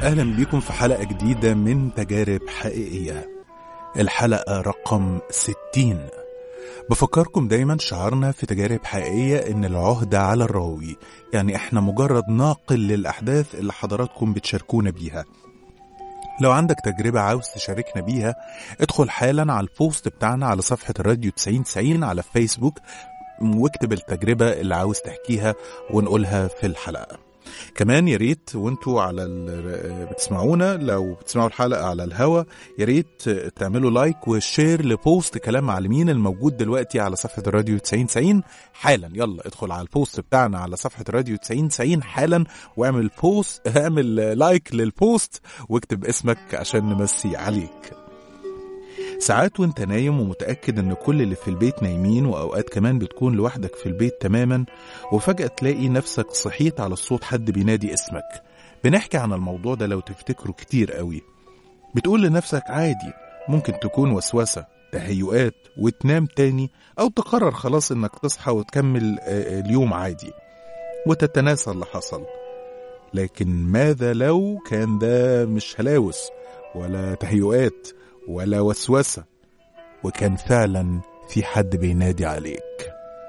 أهلا بيكم في حلقة جديدة من تجارب حقيقية الحلقة رقم 60 بفكركم دايما شعارنا في تجارب حقيقية إن العهدة على الراوي يعني إحنا مجرد ناقل للأحداث اللي حضراتكم بتشاركونا بيها لو عندك تجربة عاوز تشاركنا بيها ادخل حالا على البوست بتاعنا على صفحة الراديو 9090 على فيسبوك واكتب التجربة اللي عاوز تحكيها ونقولها في الحلقة كمان يا ريت وانتوا على ال- بتسمعونا لو بتسمعوا الحلقه على الهوا يا ريت تعملوا لايك وشير لبوست كلام معلمين الموجود دلوقتي على صفحه الراديو 9090 حالا يلا ادخل على البوست بتاعنا على صفحه الراديو 9090 حالا واعمل بوست اعمل لايك للبوست واكتب اسمك عشان نمسي عليك ساعات وانت نايم ومتأكد ان كل اللي في البيت نايمين واوقات كمان بتكون لوحدك في البيت تماما وفجأة تلاقي نفسك صحيت على صوت حد بينادي اسمك بنحكي عن الموضوع ده لو تفتكروا كتير قوي بتقول لنفسك عادي ممكن تكون وسوسة تهيؤات وتنام تاني أو تقرر خلاص إنك تصحى وتكمل آه، اليوم عادي وتتناسى اللي حصل لكن ماذا لو كان ده مش هلاوس ولا تهيؤات ولا وسوسة وكان فعلا في حد بينادي عليك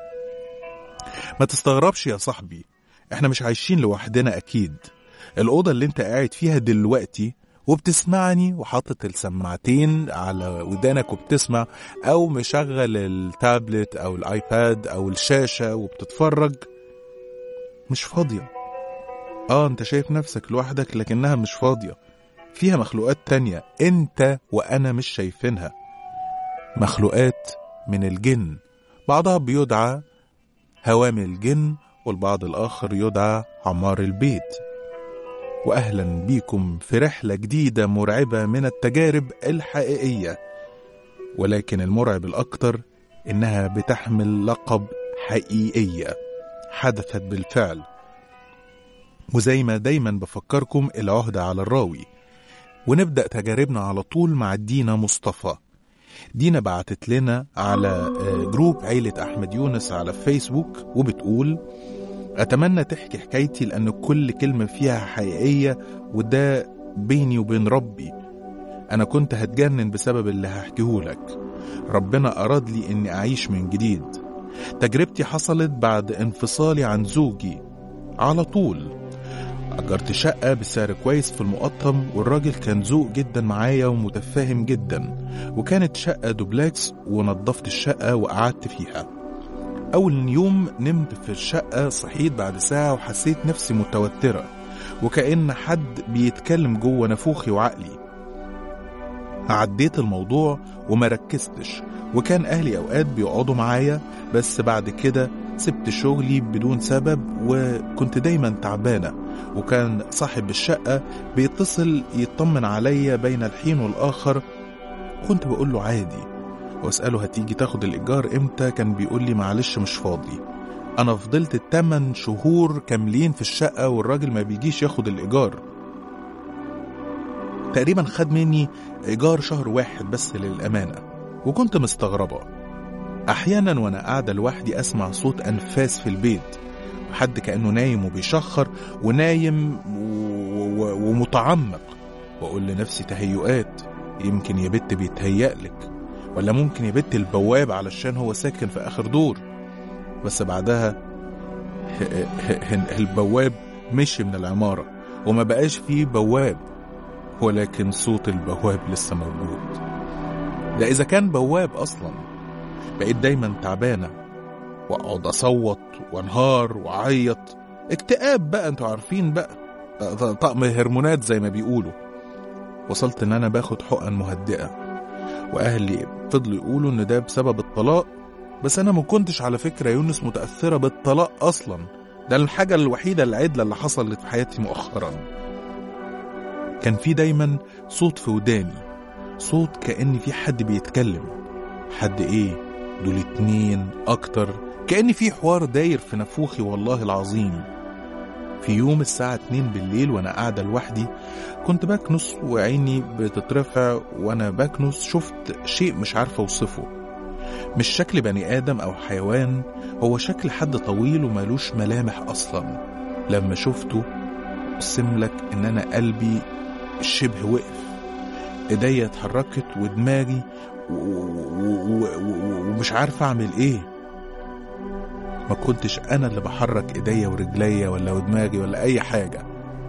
ما تستغربش يا صاحبي احنا مش عايشين لوحدنا اكيد الأوضة اللي انت قاعد فيها دلوقتي وبتسمعني وحاطط السماعتين على ودانك وبتسمع او مشغل التابلت او الايباد او الشاشة وبتتفرج مش فاضية اه انت شايف نفسك لوحدك لكنها مش فاضية فيها مخلوقات تانية انت وانا مش شايفينها مخلوقات من الجن بعضها بيدعى هوامل الجن والبعض الآخر يدعى عمار البيت وأهلا بيكم في رحلة جديدة مرعبة من التجارب الحقيقية ولكن المرعب الأكتر إنها بتحمل لقب حقيقية حدثت بالفعل وزي ما دايما بفكركم العهدة على الراوي ونبدأ تجاربنا على طول مع دينا مصطفى دينا بعتت لنا على آه، جروب عيلة أحمد يونس على فيسبوك وبتقول أتمنى تحكي حكايتي لأن كل كلمة فيها حقيقية وده بيني وبين ربي أنا كنت هتجنن بسبب اللي هحكيهولك ربنا أراد لي إني أعيش من جديد تجربتي حصلت بعد انفصالي عن زوجي على طول أجرت شقة بسعر كويس في المقطم والراجل كان ذوق جدا معايا ومتفاهم جدا وكانت شقة دوبلاكس ونظفت الشقة وقعدت فيها أول يوم نمت في الشقة صحيت بعد ساعة وحسيت نفسي متوترة وكأن حد بيتكلم جوه نافوخي وعقلي عديت الموضوع وما ركزتش وكان أهلي أوقات بيقعدوا معايا بس بعد كده سبت شغلي بدون سبب وكنت دايما تعبانة وكان صاحب الشقة بيتصل يطمن عليا بين الحين والآخر كنت بقول له عادي واسأله هتيجي تاخد الإيجار إمتى كان بيقول لي معلش مش فاضي أنا فضلت 8 شهور كاملين في الشقة والراجل ما بيجيش ياخد الإيجار تقريبا خد مني إيجار شهر واحد بس للأمانة وكنت مستغربة أحيانا وأنا قاعدة لوحدي أسمع صوت أنفاس في البيت حد كأنه نايم وبيشخر ونايم و... و... ومتعمق وأقول لنفسي تهيؤات يمكن يا بت بيتهيألك ولا ممكن يا بت البواب علشان هو ساكن في آخر دور بس بعدها ه- ه- ه- البواب مشي من العمارة وما بقاش فيه بواب ولكن صوت البواب لسه موجود ده إذا كان بواب أصلا بقيت دايما تعبانة وأقعد أصوت وأنهار وأعيط اكتئاب بقى انتوا عارفين بقى طقم هرمونات زي ما بيقولوا وصلت ان انا باخد حقن مهدئة واهلي فضلوا يقولوا ان ده بسبب الطلاق بس انا ما كنتش على فكرة يونس متأثرة بالطلاق اصلا ده الحاجة الوحيدة العدلة اللي حصلت في حياتي مؤخرا كان في دايما صوت في وداني صوت كأن في حد بيتكلم حد ايه دول اتنين اكتر كأن في حوار داير في نافوخي والله العظيم في يوم الساعة 2 بالليل وانا قاعدة لوحدي كنت بكنس وعيني بتترفع وانا بكنس شفت شيء مش عارفة اوصفه مش شكل بني آدم أو حيوان هو شكل حد طويل ومالوش ملامح أصلا لما شفته اقسم لك ان انا قلبي شبه وقف ايديا اتحركت ودماغي و- و- و- و- ومش عارف اعمل ايه ما كنتش انا اللي بحرك ايديا ورجليا ولا ودماغي ولا اي حاجه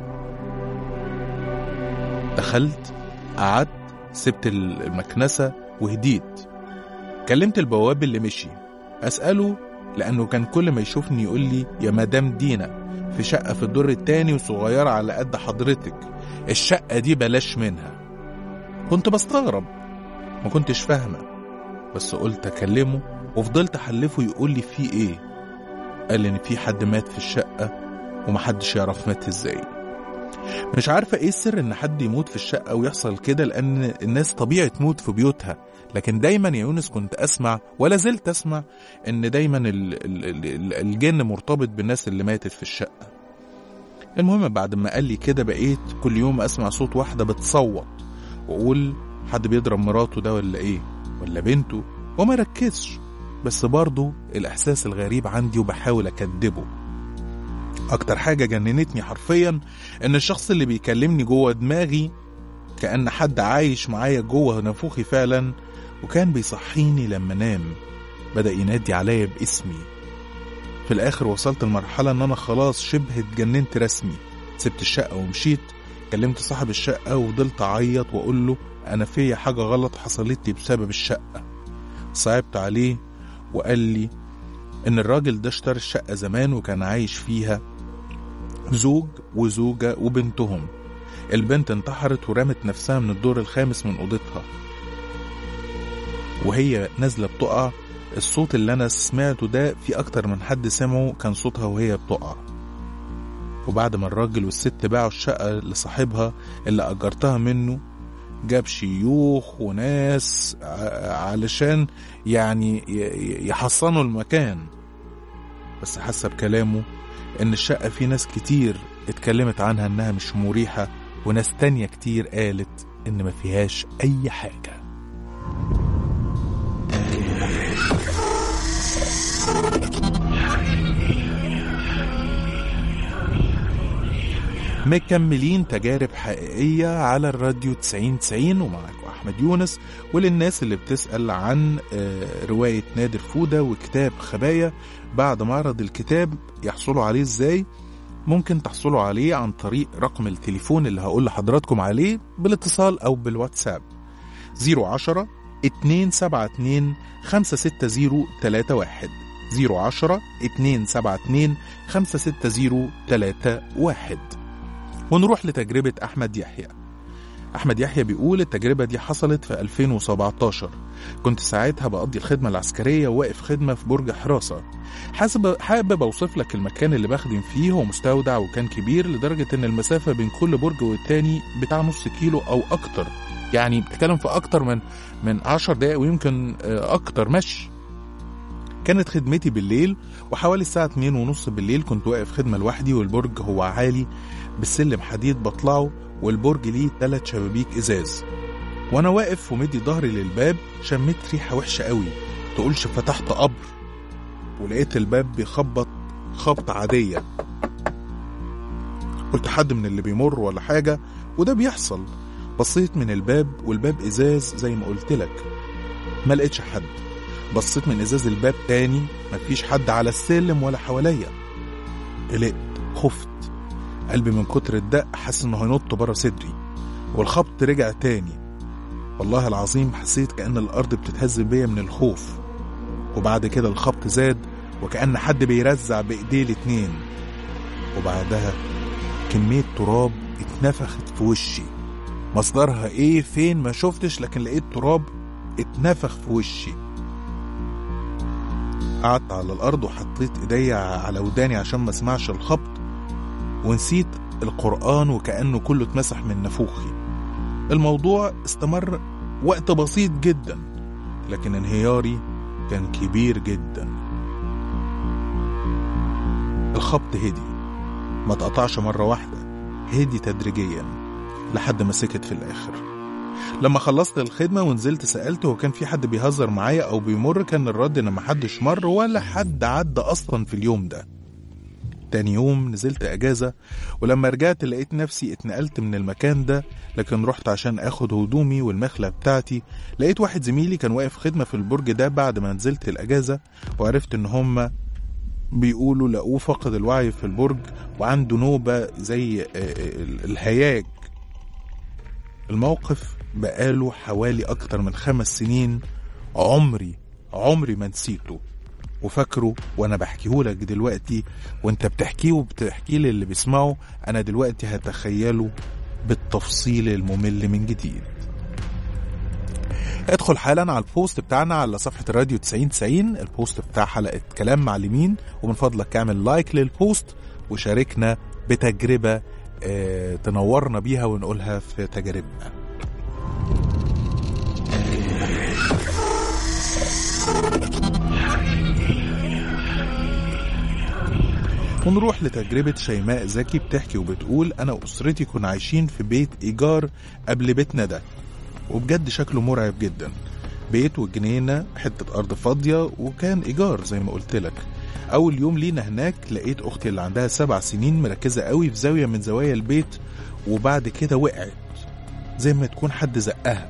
دخلت قعدت سبت المكنسه وهديت كلمت البواب اللي مشي اساله لانه كان كل ما يشوفني يقول لي يا مدام دينا في شقه في الدور التاني وصغيره على قد حضرتك الشقه دي بلاش منها كنت بستغرب ما كنتش فاهمه بس قلت اكلمه وفضلت احلفه يقول لي في ايه قال لي ان في حد مات في الشقه ومحدش يعرف مات ازاي مش عارفة ايه السر ان حد يموت في الشقة ويحصل كده لان الناس طبيعي تموت في بيوتها لكن دايما يا يونس كنت اسمع ولا زلت اسمع ان دايما ال ال ال الجن مرتبط بالناس اللي ماتت في الشقة المهم بعد ما قال لي كده بقيت كل يوم اسمع صوت واحدة بتصوت واقول حد بيضرب مراته ده ولا ايه ولا بنته وما ركزش بس برضه الاحساس الغريب عندي وبحاول اكدبه اكتر حاجة جننتني حرفيا ان الشخص اللي بيكلمني جوه دماغي كأن حد عايش معايا جوه نافوخي فعلا وكان بيصحيني لما نام بدأ ينادي عليا باسمي في الآخر وصلت لمرحلة إن أنا خلاص شبه اتجننت رسمي سبت الشقة ومشيت كلمت صاحب الشقة وفضلت أعيط وأقول له أنا فيا حاجة غلط حصلت لي بسبب الشقة صعبت عليه وقال لي إن الراجل ده اشترى الشقة زمان وكان عايش فيها زوج وزوجة وبنتهم البنت انتحرت ورمت نفسها من الدور الخامس من أوضتها وهي نازلة بتقع الصوت اللي أنا سمعته ده في أكتر من حد سمعه كان صوتها وهي بتقع وبعد ما الراجل والست باعوا الشقة لصاحبها اللي أجرتها منه جاب شيوخ وناس ع- علشان يعني ي- ي- يحصنوا المكان بس حسب كلامه إن الشقة في ناس كتير اتكلمت عنها إنها مش مريحة وناس تانية كتير قالت إن ما فيهاش أي حاجة مكملين تجارب حقيقية على الراديو 9090 ومعاكم أحمد يونس وللناس اللي بتسأل عن آه، رواية نادر فودة وكتاب خبايا بعد معرض الكتاب يحصلوا عليه ازاي ممكن تحصلوا عليه عن طريق رقم التليفون اللي هقول لحضراتكم عليه بالاتصال أو بالواتساب 010 272 56031 010 272 56031 ونروح لتجربة أحمد يحيى أحمد يحيى بيقول التجربة دي حصلت في 2017 كنت ساعتها بقضي الخدمة العسكرية وواقف خدمة في برج حراسة حاسب حابب أوصف لك المكان اللي بخدم فيه هو مستودع وكان كبير لدرجة إن المسافة بين كل برج والتاني بتاع نص كيلو أو أكتر يعني بتتكلم في أكتر من من 10 دقايق ويمكن آه، أكتر مشي كانت خدمتي بالليل وحوالي الساعة 2 ونص بالليل كنت واقف خدمة لوحدي والبرج هو عالي بالسلم حديد بطلعه والبرج ليه تلات شبابيك ازاز وانا واقف ومدي ظهري للباب شميت ريحه وحشه قوي تقولش فتحت قبر ولقيت الباب بيخبط خبطه عاديه قلت حد من اللي بيمر ولا حاجه وده بيحصل بصيت من الباب والباب ازاز زي ما قلت لك ما لقيتش حد بصيت من ازاز الباب تاني مفيش حد على السلم ولا حواليا قلقت خفت قلبي من كتر الدق حاسس انه هينط بره صدري والخبط رجع تاني والله العظيم حسيت كأن الأرض بتتهز بيا من الخوف وبعد كده الخبط زاد وكأن حد بيرزع بإيديه الاتنين وبعدها كمية تراب اتنفخت في وشي مصدرها ايه فين ما شفتش لكن لقيت تراب اتنفخ في وشي قعدت على الأرض وحطيت ايديا على وداني عشان ما اسمعش الخبط ونسيت القرآن وكأنه كله اتمسح من نافوخي الموضوع استمر وقت بسيط جدا لكن انهياري كان كبير جدا الخبط هدي ما اتقطعش مرة واحدة هدي تدريجيا لحد ما سكت في الآخر لما خلصت الخدمة ونزلت سألت هو كان في حد بيهزر معايا أو بيمر كان الرد إن محدش مر ولا حد عدى أصلا في اليوم ده تاني يوم نزلت اجازة ولما رجعت لقيت نفسي اتنقلت من المكان ده لكن رحت عشان اخد هدومي والمخلة بتاعتي لقيت واحد زميلي كان واقف خدمة في البرج ده بعد ما نزلت الاجازة وعرفت ان هما بيقولوا لقوه فقد الوعي في البرج وعنده نوبة زي آه، آه، الهياج الموقف بقاله حوالي أكتر من خمس سنين عمري عمري ما نسيته وفاكره وانا بحكيهولك دلوقتي وانت بتحكيه وبتحكيه للي بيسمعه انا دلوقتي هتخيله بالتفصيل الممل من جديد ادخل حالا على البوست بتاعنا على صفحة الراديو 9090 البوست بتاع حلقة كلام معلمين ومن فضلك اعمل لايك للبوست وشاركنا بتجربة اه تنورنا بيها ونقولها في تجاربنا ونروح لتجربة شيماء زكي بتحكي وبتقول أنا وأسرتي كنا عايشين في بيت إيجار قبل بيتنا ده وبجد شكله مرعب جدا بيت وجنينة حتة أرض فاضية وكان إيجار زي ما قلت لك أول يوم لينا هناك لقيت أختي اللي عندها سبع سنين مركزة قوي في زاوية من زوايا البيت وبعد كده وقعت زي ما تكون حد زقها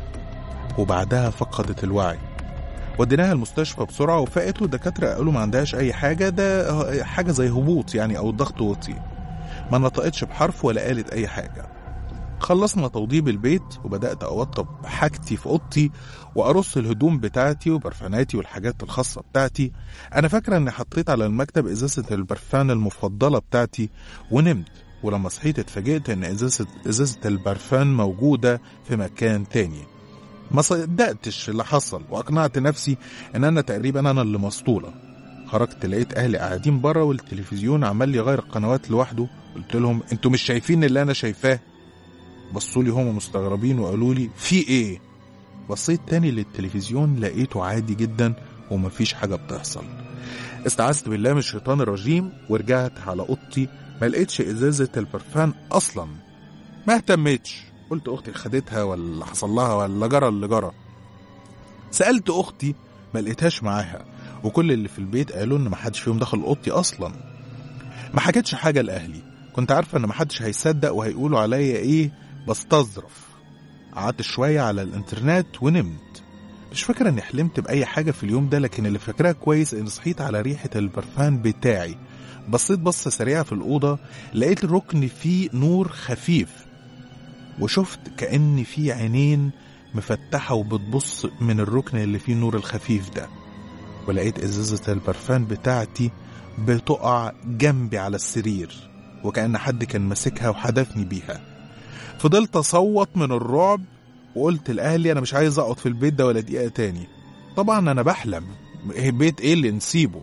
وبعدها فقدت الوعي وديناها المستشفى بسرعة وفاقت والدكاترة قالوا ما عندهاش أي حاجة ده حاجة زي هبوط يعني أو الضغط وطي ما نطقتش بحرف ولا قالت أي حاجة خلصنا توضيب البيت وبدأت أوضب حاجتي في أوضتي وأرص الهدوم بتاعتي وبرفاناتي والحاجات الخاصة بتاعتي أنا فاكرة إني حطيت على المكتب إزازة البرفان المفضلة بتاعتي ونمت ولما صحيت اتفاجئت إن إزازة إزازة البرفان موجودة في مكان تاني ما صدقتش اللي حصل واقنعت نفسي ان انا تقريبا انا اللي مسطوله خرجت لقيت اهلي قاعدين بره والتلفزيون عمال يغير القنوات لوحده قلت لهم انتوا مش شايفين اللي انا شايفاه بصوا لي هم مستغربين وقالوا لي في ايه بصيت تاني للتلفزيون لقيته عادي جدا ومفيش حاجه بتحصل استعذت بالله من الشيطان الرجيم ورجعت على اوضتي ما لقيتش ازازه البرفان اصلا ما اهتمتش قلت اختي خدتها ولا حصل لها ولا جرى اللي جرى سالت اختي ما لقيتهاش معاها وكل اللي في البيت قالوا ان ما حدش فيهم دخل اوضتي اصلا ما حكيتش حاجه لاهلي كنت عارفه ان ما حدش هيصدق وهيقولوا عليا ايه بستظرف قعدت شويه على الانترنت ونمت مش فاكره اني حلمت باي حاجه في اليوم ده لكن اللي فاكراه كويس اني صحيت على ريحه البرفان بتاعي بصيت بصه سريعه في الاوضه لقيت الركن فيه نور خفيف وشفت كأن في عينين مفتحة وبتبص من الركن اللي فيه النور الخفيف ده ولقيت إزازة البرفان بتاعتي بتقع جنبي على السرير وكأن حد كان ماسكها وحدفني بيها فضلت أصوت من الرعب وقلت لأهلي أنا مش عايز أقعد في البيت ده ولا دقيقة تاني طبعا أنا بحلم بيت إيه اللي نسيبه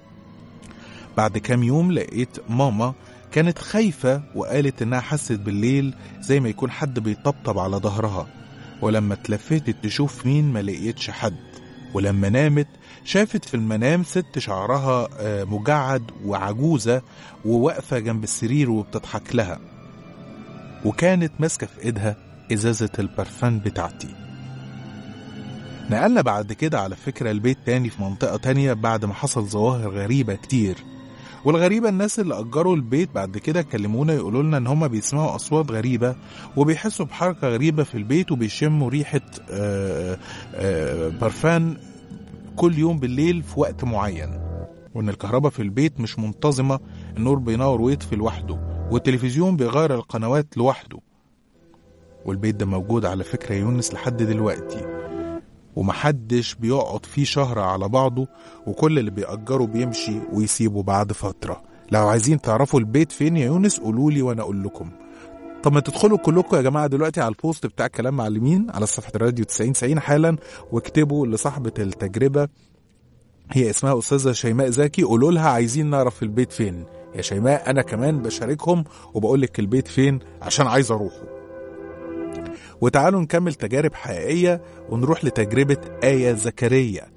بعد كام يوم لقيت ماما كانت خايفة وقالت إنها حست بالليل زي ما يكون حد بيطبطب على ظهرها ولما اتلفتت تشوف مين ما لقيتش حد ولما نامت شافت في المنام ست شعرها مجعد وعجوزة وواقفة جنب السرير وبتضحك لها وكانت ماسكة في ايدها ازازة البرفان بتاعتي نقلنا بعد كده على فكرة البيت تاني في منطقة تانية بعد ما حصل ظواهر غريبة كتير والغريبة الناس اللي أجروا البيت بعد كده كلمونا يقولوا لنا إن هما بيسمعوا أصوات غريبة وبيحسوا بحركة غريبة في البيت وبيشموا ريحة آآ آآ برفان كل يوم بالليل في وقت معين وإن الكهرباء في البيت مش منتظمة النور بينور ويطفي لوحده والتلفزيون بيغير القنوات لوحده والبيت ده موجود على فكرة يونس لحد دلوقتي ومحدش بيقعد فيه شهر على بعضه وكل اللي بيأجره بيمشي ويسيبه بعد فترة لو عايزين تعرفوا البيت فين يا يونس قولولي وانا اقول لكم طب ما تدخلوا كلكم يا جماعة دلوقتي على البوست بتاع كلام معلمين على صفحة الراديو 9090 حالا واكتبوا لصاحبة التجربة هي اسمها أستاذة شيماء زكي قولوا لها عايزين نعرف البيت فين يا شيماء أنا كمان بشاركهم وبقول لك البيت فين عشان عايز أروحه وتعالوا نكمل تجارب حقيقية ونروح لتجربة آية زكريا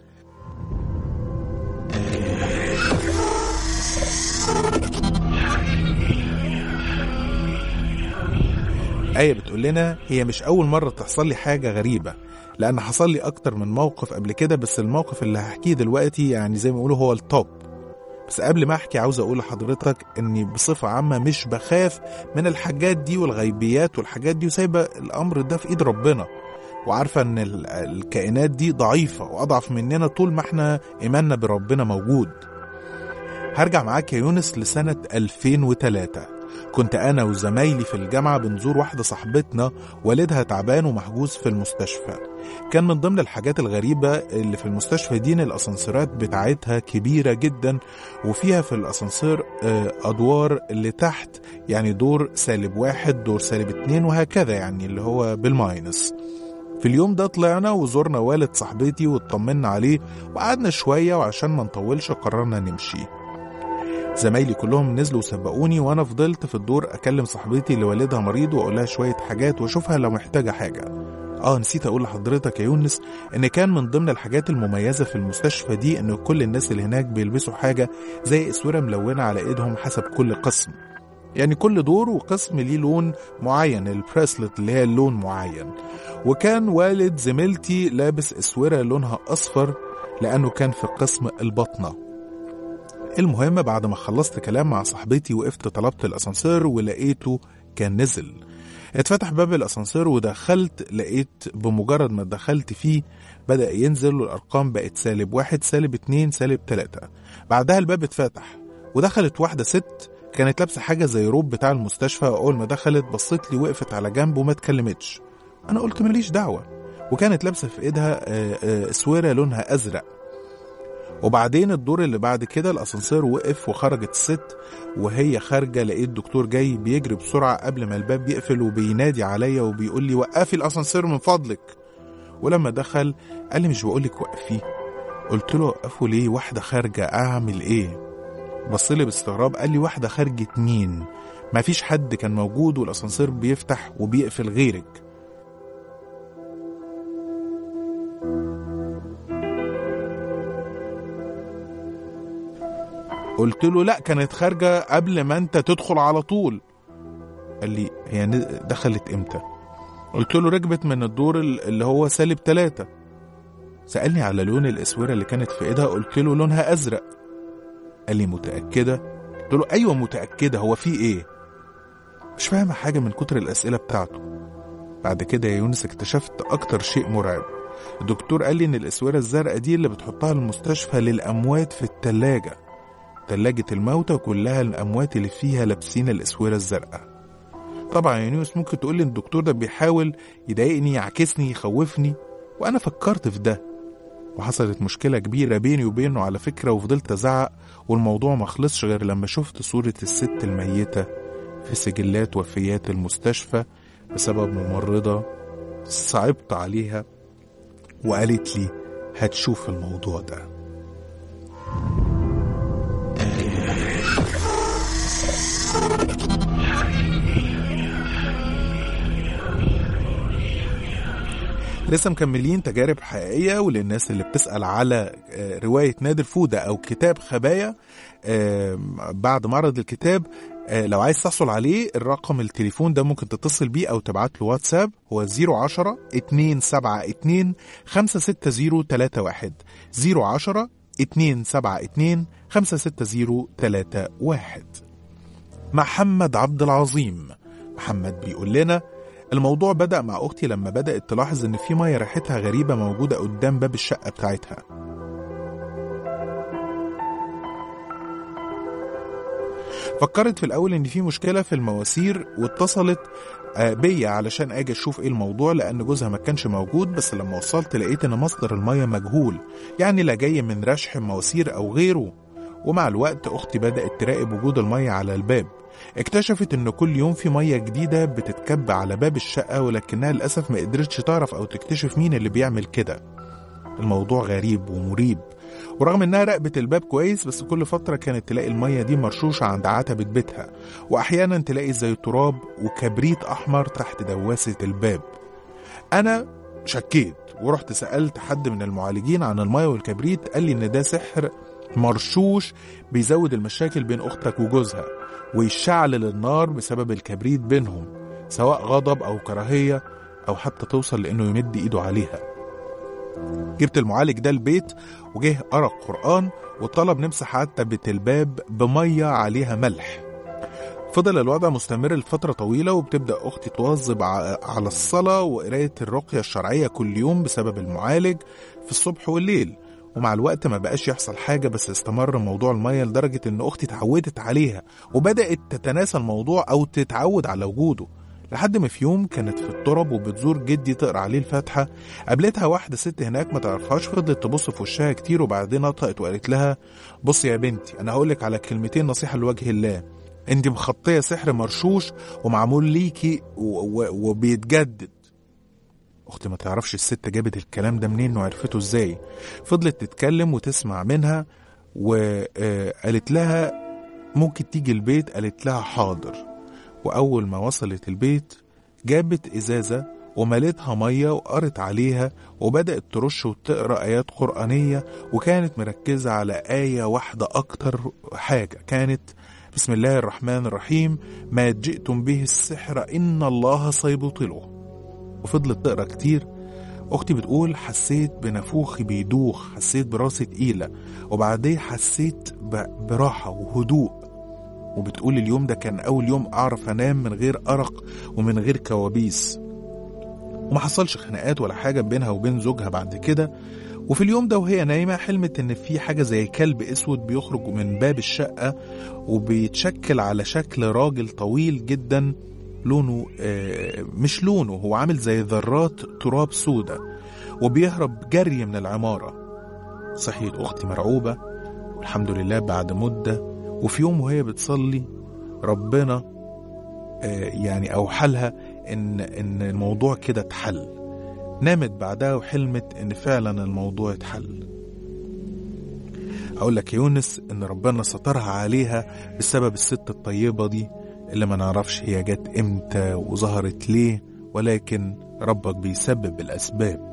آية بتقول لنا هي مش أول مرة تحصل لي حاجة غريبة لأن حصل لي أكتر من موقف قبل كده بس الموقف اللي هحكيه دلوقتي يعني زي ما يقولوا هو التوب بس قبل ما احكي عاوز اقول لحضرتك اني بصفة عامة مش بخاف من الحاجات دي والغيبيات والحاجات دي وسايبة الامر ده في ايد ربنا وعارفة ان ال- الكائنات دي ضعيفة واضعف مننا طول ما احنا ايماننا بربنا موجود هرجع معاك يا يونس لسنة 2003 كنت أنا وزمايلي في الجامعة بنزور واحدة صاحبتنا والدها تعبان ومحجوز في المستشفى كان من ضمن الحاجات الغريبة اللي في المستشفى دي إن الأسانسيرات بتاعتها كبيرة جدا وفيها في الأسانسير آه، أدوار اللي تحت يعني دور سالب واحد دور سالب اتنين وهكذا يعني اللي هو بالماينس في اليوم ده طلعنا وزورنا والد صاحبتي واطمنا عليه وقعدنا شوية وعشان ما نطولش قررنا نمشي زمايلي كلهم نزلوا وسبقوني وانا فضلت في الدور اكلم صاحبتي اللي والدها مريض واقول لها شويه حاجات واشوفها لو محتاجه حاجه اه نسيت اقول لحضرتك يا يونس ان كان من ضمن الحاجات المميزه في المستشفى دي ان كل الناس اللي هناك بيلبسوا حاجه زي اسوره ملونه على ايدهم حسب كل قسم يعني كل دور وقسم ليه لون معين البريسلت اللي هي اللون معين وكان والد زميلتي لابس اسوره لونها اصفر لانه كان في قسم البطنه المهم بعد ما خلصت كلام مع صاحبتي وقفت طلبت الاسانسير ولقيته كان نزل اتفتح باب الاسانسير ودخلت لقيت بمجرد ما دخلت فيه بدأ ينزل والأرقام بقت سالب واحد سالب اتنين سالب تلاتة بعدها الباب اتفتح ودخلت واحدة ست كانت لابسة حاجة زي روب بتاع المستشفى وأول ما دخلت بصت لي وقفت على جنب وما اتكلمتش أنا قلت ماليش دعوة وكانت لابسة في إيدها آه، آه، سويرة لونها أزرق وبعدين الدور اللي بعد كده الاسانسير وقف وخرجت الست وهي خارجه لقيت دكتور جاي بيجري بسرعه قبل ما الباب يقفل وبينادي عليا وبيقول لي وقفي الاسانسير من فضلك ولما دخل قال لي مش بقولك وقفيه قلت له وقفه ليه واحده خارجه اعمل ايه بص لي باستغراب قال لي واحده خارجه مين ما فيش حد كان موجود والاسانسير بيفتح وبيقفل غيرك قلت له لا كانت خارجة قبل ما انت تدخل على طول قال لي هي ن- دخلت امتى قلت له ركبت من الدور ال- اللي هو سالب ثلاثة سألني على لون الأسورة اللي كانت في ايدها قلت له لونها أزرق قال لي متأكدة قلت له أيوة متأكدة هو في إيه مش فاهمة حاجة من كتر الأسئلة بتاعته بعد كده يا يونس اكتشفت أكتر شيء مرعب الدكتور قال لي إن الأسورة الزرقاء دي اللي بتحطها المستشفى للأموات في التلاجة تلاجة الموتى كلها الأموات اللي فيها لابسين الأسورة الزرقاء طبعا يا نيوس ممكن تقول لي إن الدكتور ده بيحاول يضايقني يعكسني يخوفني وأنا فكرت في ده وحصلت مشكلة كبيرة بيني وبينه على فكرة وفضلت أزعق والموضوع ما خلصش غير لما شفت صورة الست الميتة في سجلات وفيات المستشفى بسبب ممرضة صعبت عليها وقالت لي هتشوف الموضوع ده لسه مكملين تجارب حقيقية وللناس اللي بتسأل على آه، رواية نادر فودة أو كتاب خبايا آه، بعد معرض الكتاب آه، لو عايز تحصل عليه الرقم التليفون ده ممكن تتصل بيه أو تبعت له واتساب هو 010 272 56031 010 272 56031 محمد عبد العظيم محمد بيقول لنا الموضوع بدأ مع أختي لما بدأت تلاحظ إن في مية ريحتها غريبة موجودة قدام باب الشقة بتاعتها فكرت في الأول إن في مشكلة في المواسير واتصلت آه، بيا علشان أجي أشوف إيه الموضوع لأن جوزها ما كانش موجود بس لما وصلت لقيت إن مصدر المية مجهول يعني لا جاي من رشح مواسير أو غيره ومع الوقت أختي بدأت تراقب وجود المية على الباب اكتشفت ان كل يوم في ميه جديده بتتكب على باب الشقه ولكنها للاسف ما قدرتش تعرف او تكتشف مين اللي بيعمل كده الموضوع غريب ومريب ورغم انها راقبت الباب كويس بس كل فتره كانت تلاقي الميه دي مرشوشه عند عتبه بيتها واحيانا تلاقي زي تراب وكبريت احمر تحت دواسه الباب انا شكيت ورحت سالت حد من المعالجين عن الميه والكبريت قال لي ان ده سحر مرشوش بيزود المشاكل بين اختك وجوزها ويشعلل النار بسبب الكبريت بينهم سواء غضب او كراهيه او حتى توصل لانه يمد ايده عليها جبت المعالج ده البيت وجه قرأ قرآن وطلب نمسح عتبة الباب بمية عليها ملح فضل الوضع مستمر لفترة طويلة وبتبدأ أختي تواظب ع- على الصلاة وقراية الرقية الشرعية كل يوم بسبب المعالج في الصبح والليل ومع الوقت ما بقاش يحصل حاجة بس استمر موضوع المية لدرجة إن أختي اتعودت عليها وبدأت تتناسى الموضوع أو تتعود على وجوده لحد ما في يوم كانت في التراب وبتزور جدي تقرا عليه الفاتحة قابلتها واحدة ست هناك ما تعرفهاش فضلت تبص في وشها كتير وبعدين نطقت وقالت لها بص يا بنتي أنا هقولك على كلمتين نصيحة لوجه الله انت مخطية سحر مرشوش ومعمول ليكي و- و- وبيتجدد اختي ما تعرفش الست جابت الكلام ده منين وعرفته ازاي فضلت تتكلم وتسمع منها وقالت لها ممكن تيجي البيت قالت لها حاضر واول ما وصلت البيت جابت ازازة وملتها مية وقرت عليها وبدأت ترش وتقرأ آيات قرآنية وكانت مركزة على آية واحدة أكتر حاجة كانت بسم الله الرحمن الرحيم ما جئتم به السحر إن الله سيبطله وفضلت تقرا كتير اختي بتقول حسيت بنافوخي بيدوخ حسيت براسي تقيله وبعدين حسيت ب- براحه وهدوء وبتقول اليوم ده كان اول يوم اعرف انام من غير ارق ومن غير كوابيس وما حصلش خناقات ولا حاجه بينها وبين زوجها بعد كده وفي اليوم ده وهي نايمه حلمت ان في حاجه زي كلب اسود بيخرج من باب الشقه وبيتشكل على شكل راجل طويل جدا لونه آه، مش لونه هو عامل زي ذرات تراب سودة وبيهرب جري من العمارة صحيت أختي مرعوبة والحمد لله بعد مدة وفي يوم وهي بتصلي ربنا آه، يعني أوحلها إن إن الموضوع كده اتحل نامت بعدها وحلمت إن فعلا الموضوع اتحل أقول لك يا يونس إن ربنا سترها عليها بسبب الست الطيبة دي اللي ما نعرفش هي جت امتى وظهرت ليه ولكن ربك بيسبب الأسباب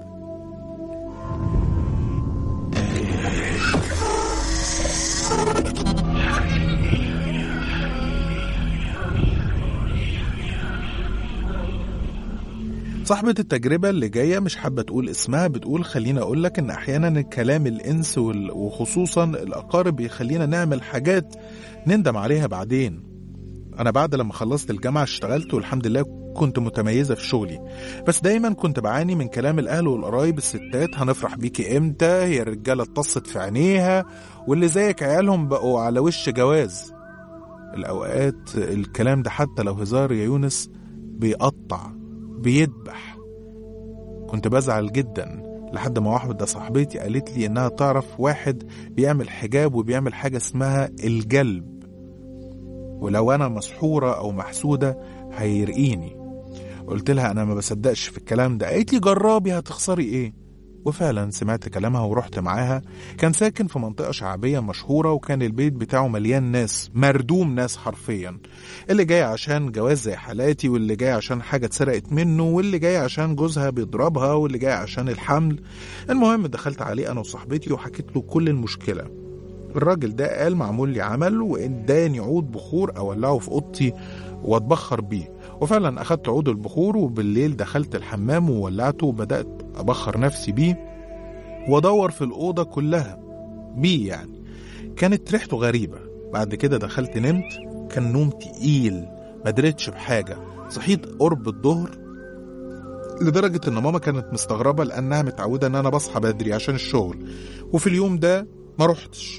صاحبة التجربة اللي جاية مش حابة تقول اسمها بتقول خليني أقول لك إن أحيانا كلام الإنس وال- وخصوصا الأقارب بيخلينا نعمل حاجات نندم عليها بعدين أنا بعد لما خلصت الجامعة اشتغلت والحمد لله كنت متميزة في شغلي بس دايما كنت بعاني من كلام الأهل والقرايب الستات هنفرح بيكي إمتى هي الرجالة اتصت في عينيها واللي زيك عيالهم بقوا على وش جواز الأوقات الكلام ده حتى لو هزار يا يونس بيقطع بيدبح كنت بزعل جدا لحد ما واحدة صاحبتي قالت لي إنها تعرف واحد بيعمل حجاب وبيعمل حاجة اسمها الجلب ولو أنا مسحورة أو محسودة هيرقيني قلت لها أنا ما بصدقش في الكلام ده قالت لي جربي هتخسري إيه وفعلا سمعت كلامها ورحت معاها كان ساكن في منطقة شعبية مشهورة وكان البيت بتاعه مليان ناس مردوم ناس حرفيا اللي جاي عشان جواز زي حالاتي واللي جاي عشان حاجة اتسرقت منه واللي جاي عشان جوزها بيضربها واللي جاي عشان الحمل المهم دخلت عليه أنا وصاحبتي وحكيت له كل المشكلة الراجل ده قال معمول لي عمل واداني عود بخور اولعه في اوضتي واتبخر بيه وفعلا اخدت عود البخور وبالليل دخلت الحمام وولعته وبدات ابخر نفسي بيه وادور في الاوضه كلها بيه يعني كانت ريحته غريبه بعد كده دخلت نمت كان نوم تقيل ما دريتش بحاجه صحيت قرب الظهر لدرجة إن ماما كانت مستغربة لأنها متعودة إن أنا بصحى بدري عشان الشغل وفي اليوم ده ما رحتش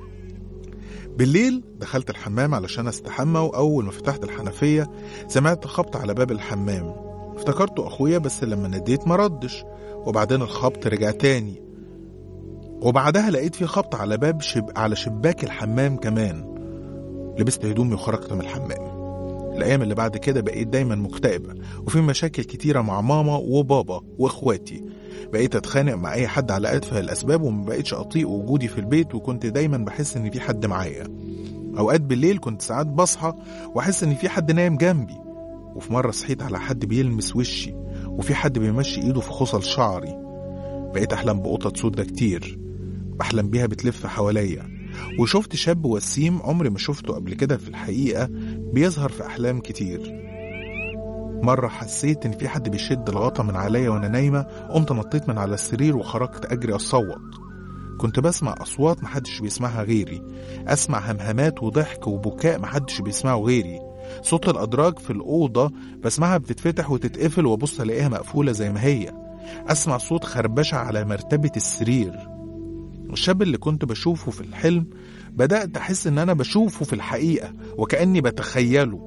بالليل دخلت الحمام علشان استحمى وأول ما فتحت الحنفية سمعت خبط على باب الحمام افتكرته أخويا بس لما نديت ما ردش وبعدين الخبط رجع تاني وبعدها لقيت في خبط على باب شب... على شباك الحمام كمان لبست هدومي وخرجت من الحمام الأيام اللي بعد كده بقيت دايما مكتئبة وفي مشاكل كتيرة مع ماما وبابا وإخواتي بقيت أتخانق مع أي حد على أتفه الأسباب وما بقيتش أطيق وجودي في البيت وكنت دايما بحس إن في حد معايا أوقات بالليل كنت ساعات بصحى وأحس إن في حد نايم جنبي وفي مرة صحيت على حد بيلمس وشي وفي حد بيمشي إيده في خصل شعري بقيت أحلم بقطط سودة كتير بحلم بيها بتلف حواليا وشفت شاب وسيم عمري ما شفته قبل كده في الحقيقة بيظهر في أحلام كتير مرة حسيت إن في حد بيشد الغطا من عليا وأنا نايمة قمت نطيت من على السرير وخرجت أجري أصوت كنت بسمع أصوات محدش بيسمعها غيري أسمع همهمات وضحك وبكاء محدش بيسمعه غيري صوت الأدراج في الأوضة بسمعها بتتفتح وتتقفل وأبص ألاقيها مقفولة زي ما هي أسمع صوت خربشة على مرتبة السرير الشاب اللي كنت بشوفه في الحلم بدأت أحس إن أنا بشوفه في الحقيقة وكأني بتخيله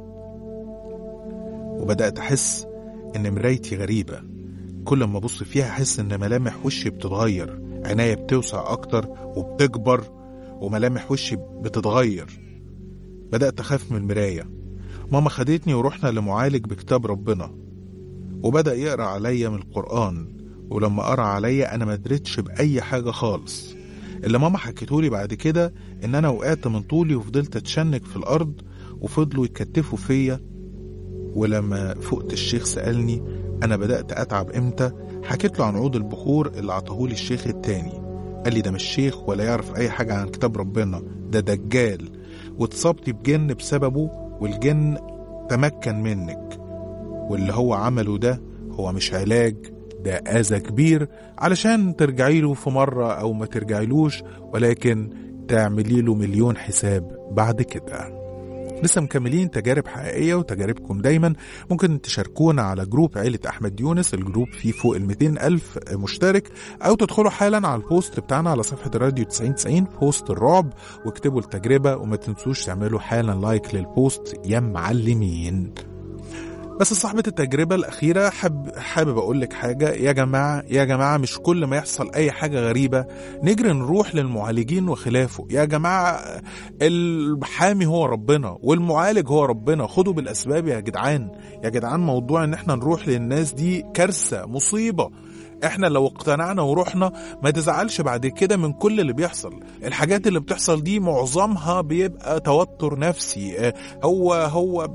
وبدأت أحس إن مرايتي غريبة كل ما أبص فيها أحس إن ملامح وشي بتتغير عينيا بتوسع أكتر وبتكبر وملامح وشي بتتغير بدأت أخاف من المراية ماما خدتني ورحنا لمعالج بكتاب ربنا وبدأ يقرأ عليا من القرآن ولما قرأ عليا أنا ما دريتش بأي حاجة خالص اللي ماما حكيتولي بعد كده إن أنا وقعت من طولي وفضلت أتشنك في الأرض وفضلوا يتكتفوا فيا ولما فقت الشيخ سألني أنا بدأت أتعب إمتى حكيت له عن عود البخور اللي عطاهولي الشيخ التاني قال لي ده مش شيخ ولا يعرف أي حاجة عن كتاب ربنا ده دجال واتصبتي بجن بسببه والجن تمكن منك واللي هو عمله ده هو مش علاج ده أذى كبير علشان ترجعي له في مرة أو ما ترجعيلوش ولكن تعملي له مليون حساب بعد كده لسه مكملين تجارب حقيقية وتجاربكم دايما ممكن تشاركونا على جروب عيلة أحمد يونس الجروب فيه فوق ال 200 ألف مشترك أو تدخلوا حالا على البوست بتاعنا على صفحة الراديو 9090 بوست الرعب واكتبوا التجربة وما تنسوش تعملوا حالا لايك للبوست يا معلمين بس صاحبة التجربة الأخيرة حب حابب أقول لك حاجة يا جماعة يا جماعة مش كل ما يحصل أي حاجة غريبة نجري نروح للمعالجين وخلافه يا جماعة الحامي هو ربنا والمعالج هو ربنا خدوا بالأسباب يا جدعان يا جدعان موضوع إن احنا نروح للناس دي كارثة مصيبة احنا لو اقتنعنا ورحنا ما تزعلش بعد كده من كل اللي بيحصل الحاجات اللي بتحصل دي معظمها بيبقى توتر نفسي هو هو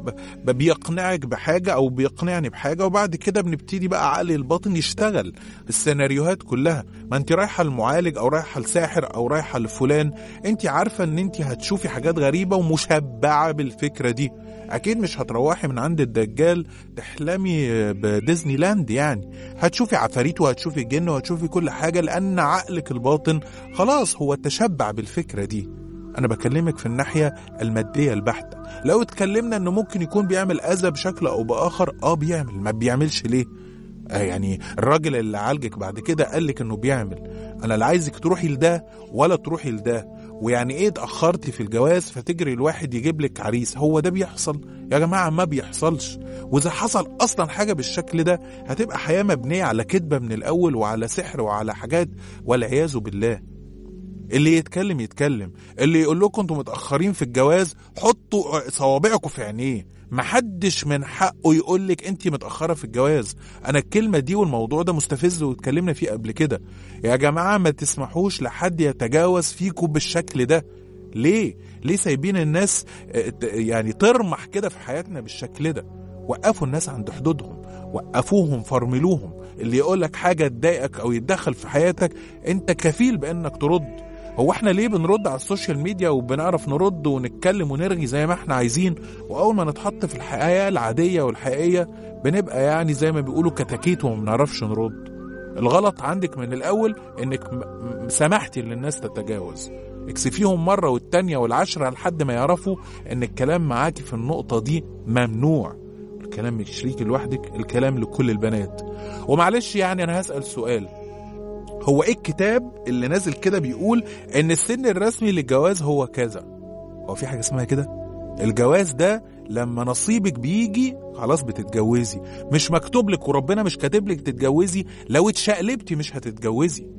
بيقنعك بحاجة او بيقنعني بحاجة وبعد كده بنبتدي بقى عقلي الباطن يشتغل السيناريوهات كلها ما انت رايحة المعالج او رايحة لساحر او رايحة لفلان انت عارفة ان انت هتشوفي حاجات غريبة ومشبعة بالفكرة دي اكيد مش هتروحي من عند الدجال تحلمي بديزني لاند يعني هتشوفي عفاريت وهتشوفي جن وهتشوفي كل حاجة لان عقلك الباطن خلاص هو تشبع بالفكرة دي انا بكلمك في الناحية المادية البحتة لو اتكلمنا انه ممكن يكون بيعمل اذى بشكل او باخر اه بيعمل ما بيعملش ليه آه يعني الراجل اللي عالجك بعد كده قالك انه بيعمل انا لا عايزك تروحي لده ولا تروحي لده ويعني ايه اتاخرتي في الجواز فتجري الواحد يجيب لك عريس هو ده بيحصل يا جماعه ما بيحصلش واذا حصل اصلا حاجه بالشكل ده هتبقى حياه مبنيه على كذبه من الاول وعلى سحر وعلى حاجات والعياذ بالله اللي يتكلم يتكلم اللي يقول لكم انتوا متاخرين في الجواز حطوا صوابعكم في عينيه محدش من حقه يقول لك انت متاخره في الجواز انا الكلمه دي والموضوع ده مستفز واتكلمنا فيه قبل كده يا جماعه ما تسمحوش لحد يتجاوز فيكم بالشكل ده ليه ليه سايبين الناس يعني ترمح كده في حياتنا بالشكل ده وقفوا الناس عند حدودهم وقفوهم فرملوهم اللي يقول لك حاجه تضايقك او يتدخل في حياتك انت كفيل بانك ترد هو احنا ليه بنرد على السوشيال ميديا وبنعرف نرد ونتكلم ونرغي زي ما احنا عايزين واول ما نتحط في الحياه العاديه والحقيقيه بنبقى يعني زي ما بيقولوا كتاكيت وما بنعرفش نرد الغلط عندك من الاول انك سمحتي للناس تتجاوز اكسفيهم مرة والتانية والعشرة لحد ما يعرفوا ان الكلام معاكي في النقطة دي ممنوع الكلام مش ليكي لوحدك الكلام لكل البنات ومعلش يعني انا هسأل سؤال هو ايه الكتاب اللي نازل كده بيقول ان السن الرسمي للجواز هو كذا هو في حاجه اسمها كده الجواز ده لما نصيبك بيجي خلاص بتتجوزي مش مكتوب لك وربنا مش كاتب لك تتجوزي لو اتشقلبتي مش هتتجوزي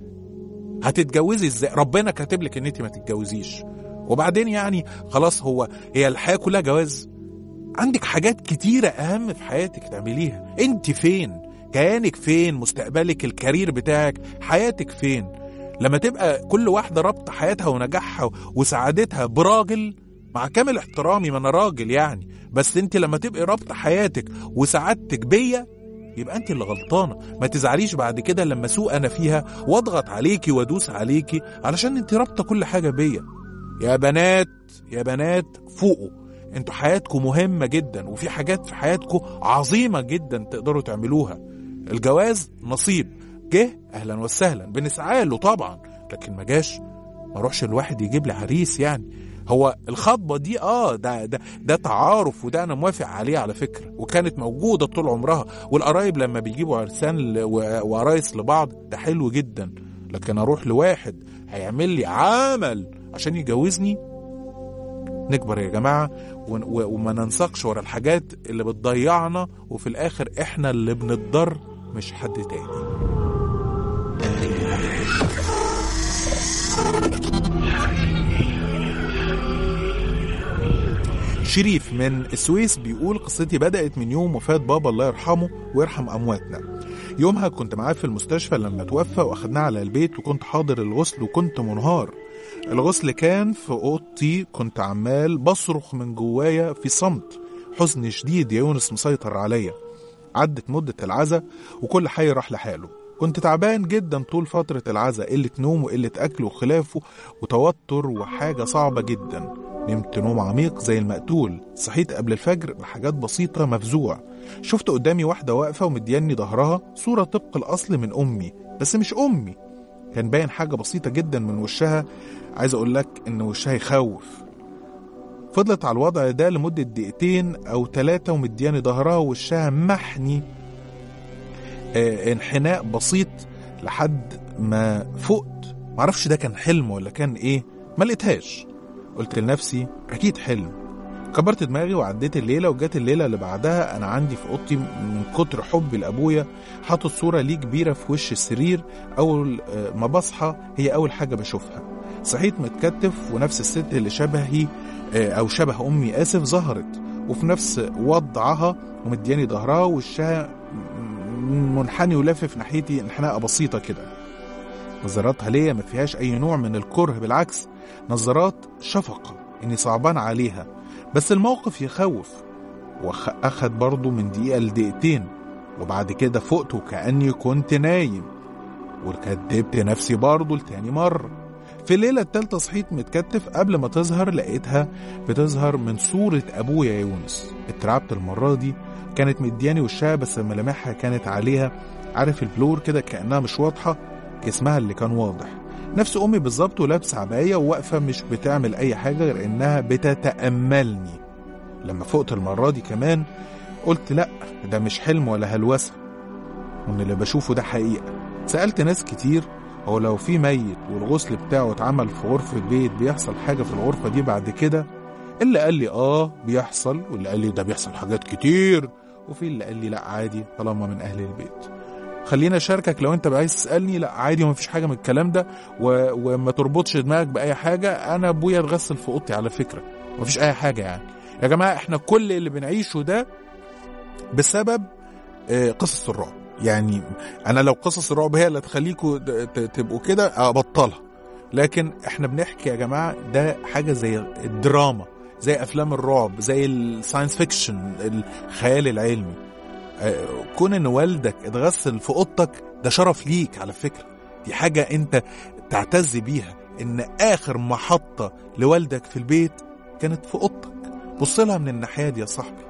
هتتجوزي ازاي ربنا كاتب لك ان انت ما تتجوزيش وبعدين يعني خلاص هو هي الحياه كلها جواز عندك حاجات كتيرة أهم في حياتك تعمليها أنت فين كيانك فين مستقبلك الكارير بتاعك حياتك فين لما تبقى كل واحدة رابطة حياتها ونجاحها وسعادتها براجل مع كامل احترامي ما انا راجل يعني بس انت لما تبقي رابطة حياتك وسعادتك بيا يبقى انت اللي غلطانه ما تزعليش بعد كده لما اسوق انا فيها واضغط عليكي وادوس عليكي علشان انت رابطه كل حاجه بيا يا بنات يا بنات فوقوا انتوا حياتكم مهمة جدا وفي حاجات في حياتكم عظيمة جدا تقدروا تعملوها الجواز نصيب جه اهلا وسهلا بنسعى له طبعا لكن ما جاش ما اروحش الواحد يجيب لي عريس يعني هو الخطبه دي اه ده ده ده تعارف وده انا موافق عليه على فكره وكانت موجوده طول عمرها والقرايب لما بيجيبوا عرسان ل- و- وعرايس لبعض ده حلو جدا لكن اروح لواحد هيعمل لي عمل عشان يجوزني نكبر يا جماعه ون- و- وما ننساقش ورا الحاجات اللي بتضيعنا وفي الاخر احنا اللي بنضطر مش حد تاني شريف من السويس بيقول قصتي بدأت من يوم وفاة بابا الله يرحمه ويرحم أمواتنا يومها كنت معاه في المستشفى لما توفى واخدناه على البيت وكنت حاضر الغسل وكنت منهار الغسل كان في اوضتي كنت عمال بصرخ من جوايا في صمت حزن شديد يا يونس مسيطر عليا عدت مدة العزا وكل حي راح لحاله كنت تعبان جدا طول فترة العزا قلة نوم وقلة أكل وخلافه وتوتر وحاجة صعبة جدا نمت نوم عميق زي المقتول صحيت قبل الفجر بحاجات بسيطة مفزوع شفت قدامي واحدة واقفة ومدياني ظهرها صورة طبق الأصل من أمي بس مش أمي كان باين حاجة بسيطة جدا من وشها عايز أقول لك إن وشها يخوف فضلت على الوضع ده لمدة دقيقتين أو ثلاثة ومدياني ظهرها ووشها محني آه، انحناء بسيط لحد ما فقت معرفش ده كان حلم ولا كان ايه ما لقيتهاش قلت لنفسي اكيد حلم كبرت دماغي وعديت الليلة وجت الليلة اللي بعدها أنا عندي في أوضتي من كتر حبي لأبويا حاطط صورة ليه كبيرة في وش السرير أول آه، ما بصحى هي أول حاجة بشوفها صحيت متكتف ونفس الست اللي شبهي آه، أو شبه أمي آسف ظهرت وفي نفس وضعها ومدياني ظهرها ووشها منحني ولافف ناحيتي انحناءة بسيطة كده نظراتها ليا ما فيهاش أي نوع من الكره بالعكس نظرات شفقة إني صعبان عليها بس الموقف يخوف وأخد برضه من دقيقة لدقيقتين وبعد كده فقت وكأني كنت نايم وكدبت نفسي برضه لتاني مرة في الليلة التالتة صحيت متكتف قبل ما تظهر لقيتها بتظهر من صورة أبويا يونس اترعبت المرة دي كانت مدياني وشها بس ملامحها كانت عليها عارف البلور كده كأنها مش واضحة جسمها اللي كان واضح نفس أمي بالظبط ولابسة عباية وواقفة مش بتعمل أي حاجة غير إنها بتتأملني لما فقت المرة دي كمان قلت لأ ده مش حلم ولا هلوسة وإن اللي بشوفه ده حقيقة سألت ناس كتير هو لو في ميت والغسل بتاعه اتعمل في غرفة بيت بيحصل حاجة في الغرفة دي بعد كده اللي قال لي اه بيحصل واللي قال لي ده بيحصل حاجات كتير وفي اللي قال لي لا عادي طالما من اهل البيت خليني اشاركك لو انت عايز تسالني لا عادي ومفيش حاجه من الكلام ده و... وما تربطش دماغك باي حاجه انا ابويا اتغسل في اوضتي على فكره مفيش اي حاجه يعني يا جماعه احنا كل اللي بنعيشه ده بسبب آه، قصص الرعب يعني انا لو قصص الرعب هي اللي تخليكم تبقوا كده ابطلها لكن احنا بنحكي يا جماعه ده حاجه زي الدراما زي افلام الرعب زي الساينس فيكشن الخيال العلمي آه، كون ان والدك اتغسل في اوضتك ده شرف ليك على فكره دي حاجه انت تعتز بيها ان اخر محطه لوالدك في البيت كانت في اوضتك بص لها من الناحيه دي يا صاحبي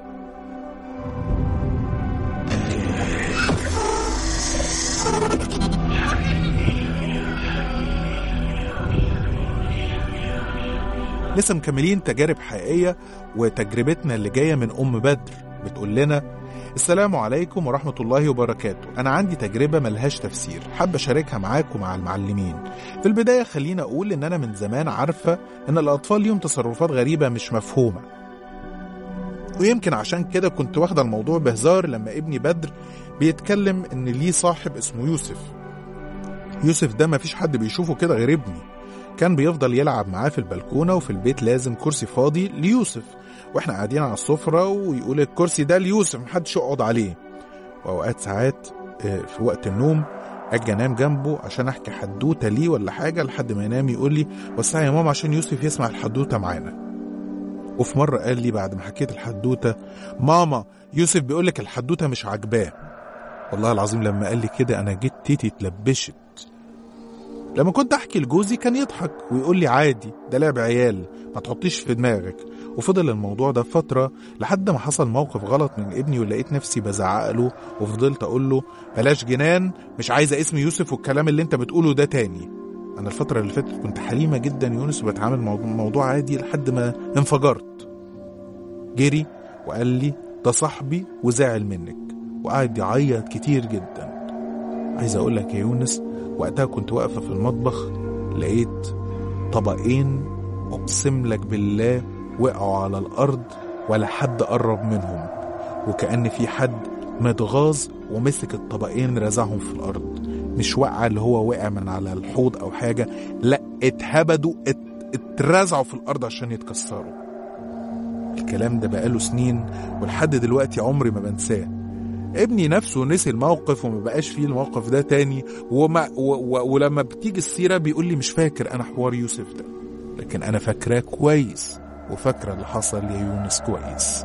لسه مكملين تجارب حقيقية وتجربتنا اللي جاية من أم بدر بتقول لنا السلام عليكم ورحمة الله وبركاته أنا عندي تجربة ملهاش تفسير حابة أشاركها معاكم مع المعلمين في البداية خلينا أقول إن أنا من زمان عارفة إن الأطفال ليهم تصرفات غريبة مش مفهومة ويمكن عشان كده كنت واخدة الموضوع بهزار لما ابني بدر بيتكلم إن ليه صاحب اسمه يوسف يوسف ده مفيش حد بيشوفه كده غير ابني كان بيفضل يلعب معاه في البلكونة وفي البيت لازم كرسي فاضي ليوسف واحنا قاعدين على السفرة ويقول الكرسي ده ليوسف محدش يقعد عليه وأوقات ساعات آه، في وقت النوم أجي أنام جنبه عشان أحكي حدوتة ليه ولا حاجة لحد ما ينام يقول لي وسعي يا ماما عشان يوسف يسمع الحدوتة معانا وفي مرة قال لي بعد ما حكيت الحدوتة ماما يوسف بيقولك الحدوتة مش عاجباه والله العظيم لما قال لي كده أنا جيت تيتي اتلبشت لما كنت احكي لجوزي كان يضحك ويقول لي عادي ده لعب عيال ما تحطيش في دماغك وفضل الموضوع ده فترة لحد ما حصل موقف غلط من ابني ولقيت نفسي بزعق له وفضلت اقول له بلاش جنان مش عايزة اسم يوسف والكلام اللي انت بتقوله ده تاني انا الفترة اللي فاتت كنت حليمة جدا يونس وبتعامل مع موضوع عادي لحد ما انفجرت جري وقال لي ده صاحبي وزعل منك وقعد يعيط كتير جدا عايز اقول لك يا يونس وقتها كنت واقفة في المطبخ لقيت طبقين اقسم لك بالله وقعوا على الارض ولا حد قرب منهم وكأن في حد متغاظ ومسك الطبقين رزعهم في الارض مش وقع اللي هو وقع من على الحوض او حاجة لا اتهبدوا ات... اترزعوا في الارض عشان يتكسروا الكلام ده بقاله سنين ولحد دلوقتي عمري ما بنساه ابني نفسه نسي الموقف وما بقاش فيه الموقف ده تاني وما و و ولما بتيجي السيرة بيقول لي مش فاكر أنا حوار يوسف ده لكن أنا فاكراه كويس وفاكرة اللي حصل يا يونس كويس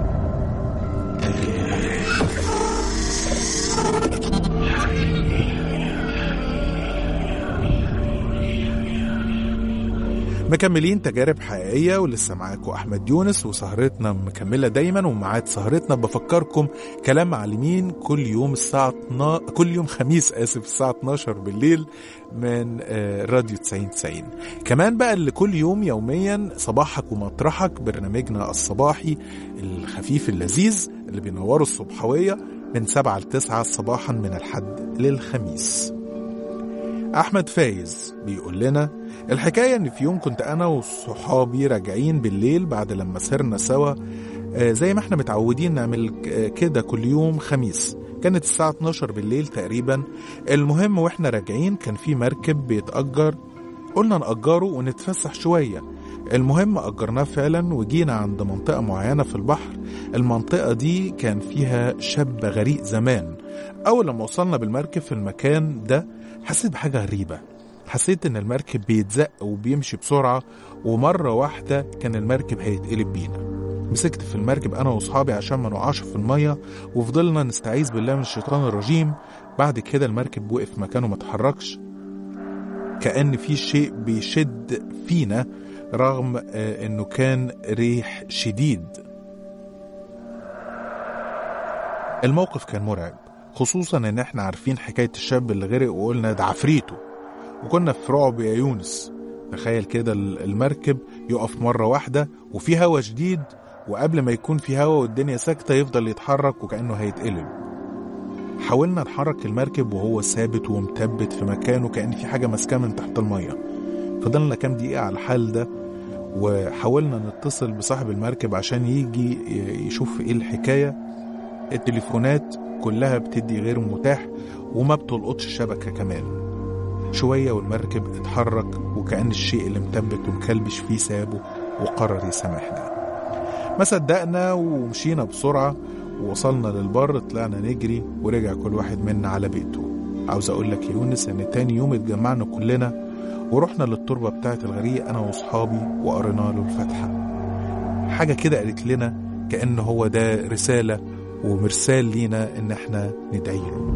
مكملين تجارب حقيقية ولسه معاكم أحمد يونس وسهرتنا مكملة دايما ومعاد سهرتنا بفكركم كلام معلمين كل يوم الساعة 12 كل يوم خميس آسف الساعة 12 بالليل من آه، راديو 90 90 كمان بقى اللي كل يوم يوميا صباحك ومطرحك برنامجنا الصباحي الخفيف اللذيذ اللي بينوروا الصبحوية من 7 ل 9 صباحا من الحد للخميس أحمد فايز بيقول لنا الحكاية إن في يوم كنت أنا وصحابي راجعين بالليل بعد لما سهرنا سوا آه، زي ما احنا متعودين نعمل آه، كده كل يوم خميس كانت الساعة 12 بالليل تقريبا المهم واحنا راجعين كان في مركب بيتأجر قلنا نأجره ونتفسح شوية المهم أجرناه فعلا وجينا عند منطقة معينة في البحر المنطقة دي كان فيها شاب غريق زمان أول لما وصلنا بالمركب في المكان ده حسيت بحاجة غريبة حسيت ان المركب بيتزق وبيمشي بسرعة ومرة واحدة كان المركب هيتقلب بينا مسكت في المركب انا واصحابي عشان ما نقعش في المية وفضلنا نستعيذ بالله من الشيطان الرجيم بعد كده المركب وقف مكانه ما اتحركش كأن في شيء بيشد فينا رغم آه، انه كان ريح شديد الموقف كان مرعب خصوصا ان احنا عارفين حكاية الشاب اللي غرق وقلنا ده عفريته وكنا في رعب يا يونس تخيل كده ال- المركب يقف مرة واحدة وفي هوا شديد وقبل ما يكون في هوا والدنيا ساكتة يفضل يتحرك وكأنه هيتقلب حاولنا نحرك المركب وهو ثابت ومثبت في مكانه كأن في حاجة ماسكاه من تحت المية فضلنا كام دقيقة على الحال ده وحاولنا نتصل بصاحب المركب عشان يجي ي- يشوف ايه الحكاية التليفونات كلها بتدي غير متاح وما بتلقطش شبكة كمان شوية والمركب اتحرك وكأن الشيء اللي مثبت ومكلبش فيه سابه وقرر يسامحنا ما صدقنا ومشينا بسرعة ووصلنا للبر طلعنا نجري ورجع كل واحد منا على بيته عاوز اقول لك يا يونس ان تاني يوم اتجمعنا كلنا ورحنا للتربة بتاعة الغريق انا واصحابي وقرينا له الفاتحة حاجة كده قالت لنا كأن هو ده رسالة ومرسال لينا ان احنا ندعي له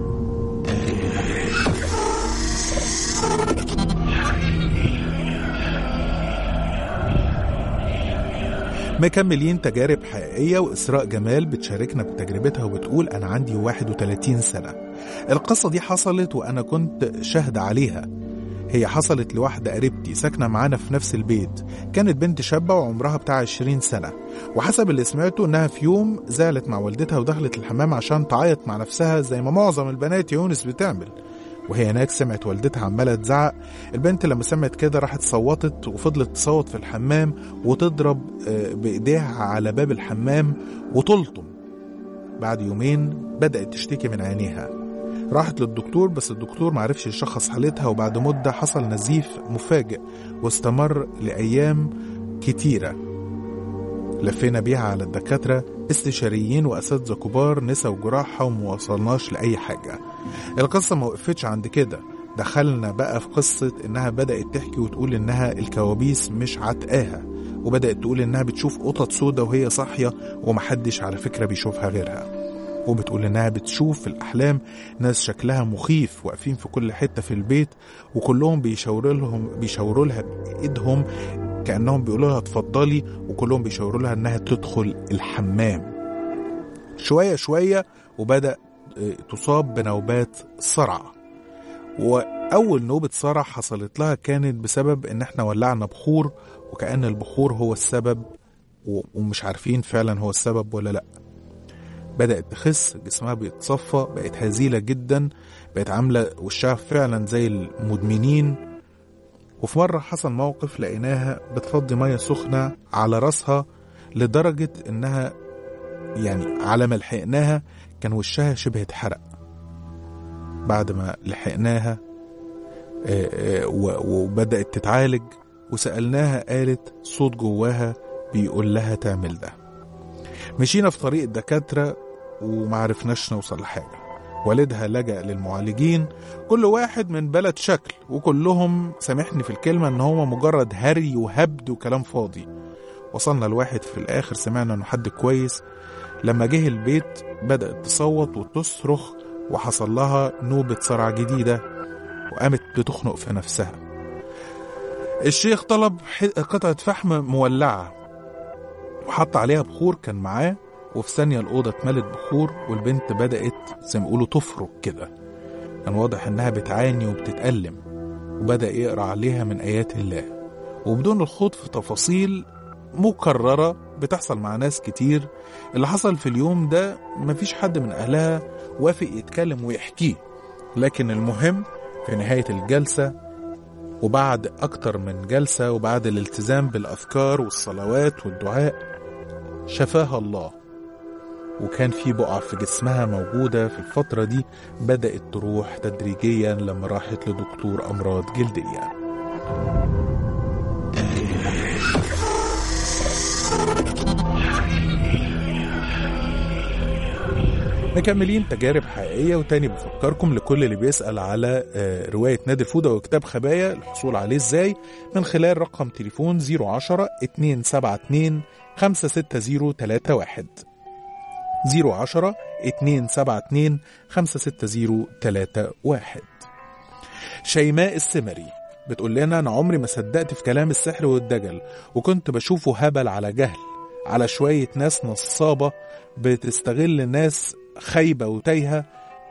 مكملين تجارب حقيقية وإسراء جمال بتشاركنا بتجربتها وبتقول أنا عندي 31 سنة القصة دي حصلت وأنا كنت شاهد عليها هي حصلت لواحدة قريبتي ساكنة معانا في نفس البيت كانت بنت شابة وعمرها بتاع 20 سنة وحسب اللي سمعته إنها في يوم زعلت مع والدتها ودخلت الحمام عشان تعيط مع نفسها زي ما معظم البنات يونس بتعمل وهي هناك سمعت والدتها عمالة تزعق البنت لما سمعت كده راحت صوتت وفضلت تصوت في الحمام وتضرب آه، بإيديها على باب الحمام وتلطم بعد يومين بدأت تشتكي من عينيها راحت للدكتور بس الدكتور معرفش يشخص حالتها وبعد مدة حصل نزيف مفاجئ واستمر لأيام كتيرة لفينا بيها على الدكاترة استشاريين وأساتذة كبار نسا وجراحة وموصلناش لأي حاجة القصة ما وقفتش عند كده دخلنا بقى في قصة إنها بدأت تحكي وتقول إنها الكوابيس مش عتقاها وبدأت تقول إنها بتشوف قطط سودة وهي صاحية ومحدش على فكرة بيشوفها غيرها وبتقول انها بتشوف في الاحلام ناس شكلها مخيف واقفين في كل حته في البيت وكلهم بيشاوروا لهم بيشاوروا لها بايدهم كانهم بيقولوا لها اتفضلي وكلهم بيشاوروا لها انها تدخل الحمام شويه شويه وبدا تصاب بنوبات صرع واول نوبه صرع حصلت لها كانت بسبب ان احنا ولعنا بخور وكان البخور هو السبب ومش عارفين فعلا هو السبب ولا لا بدأت تخس جسمها بيتصفى بقت هزيلة جدا بقت عاملة وشها فعلا زي المدمنين وفي مرة حصل موقف لقيناها بتفضي مية سخنة على راسها لدرجة انها يعني على ما لحقناها كان وشها شبه اتحرق بعد ما لحقناها وبدأت تتعالج وسألناها قالت صوت جواها بيقول لها تعمل ده مشينا في طريق الدكاترة ومعرفناش نوصل لحاجة والدها لجأ للمعالجين كل واحد من بلد شكل وكلهم سامحني في الكلمة ان هو مجرد هري وهبد وكلام فاضي وصلنا لواحد في الاخر سمعنا انه حد كويس لما جه البيت بدأت تصوت وتصرخ وحصل لها نوبة صرع جديدة وقامت بتخنق في نفسها الشيخ طلب قطعة فحم مولعة وحط عليها بخور كان معاه وفي ثانية الأوضة اتملت بخور والبنت بدأت زي ما يقولوا تفرك كده كان واضح إنها بتعاني وبتتألم وبدأ يقرأ عليها من آيات الله وبدون الخوض في تفاصيل مكررة بتحصل مع ناس كتير اللي حصل في اليوم ده مفيش حد من أهلها وافق يتكلم ويحكيه لكن المهم في نهاية الجلسة وبعد أكتر من جلسة وبعد الالتزام بالأذكار والصلوات والدعاء شفاها الله وكان في بقع في جسمها موجودة في الفترة دي بدأت تروح تدريجيا لما راحت لدكتور أمراض جلدية مكملين تجارب حقيقية وتاني بفكركم لكل اللي بيسأل على رواية نادي الفودة وكتاب خبايا الحصول عليه ازاي من خلال رقم تليفون 010 272 56031 010 272 56031 شيماء السمري بتقول لنا انا عمري ما صدقت في كلام السحر والدجل وكنت بشوفه هبل على جهل على شوية ناس نصابة بتستغل ناس خايبة وتايهة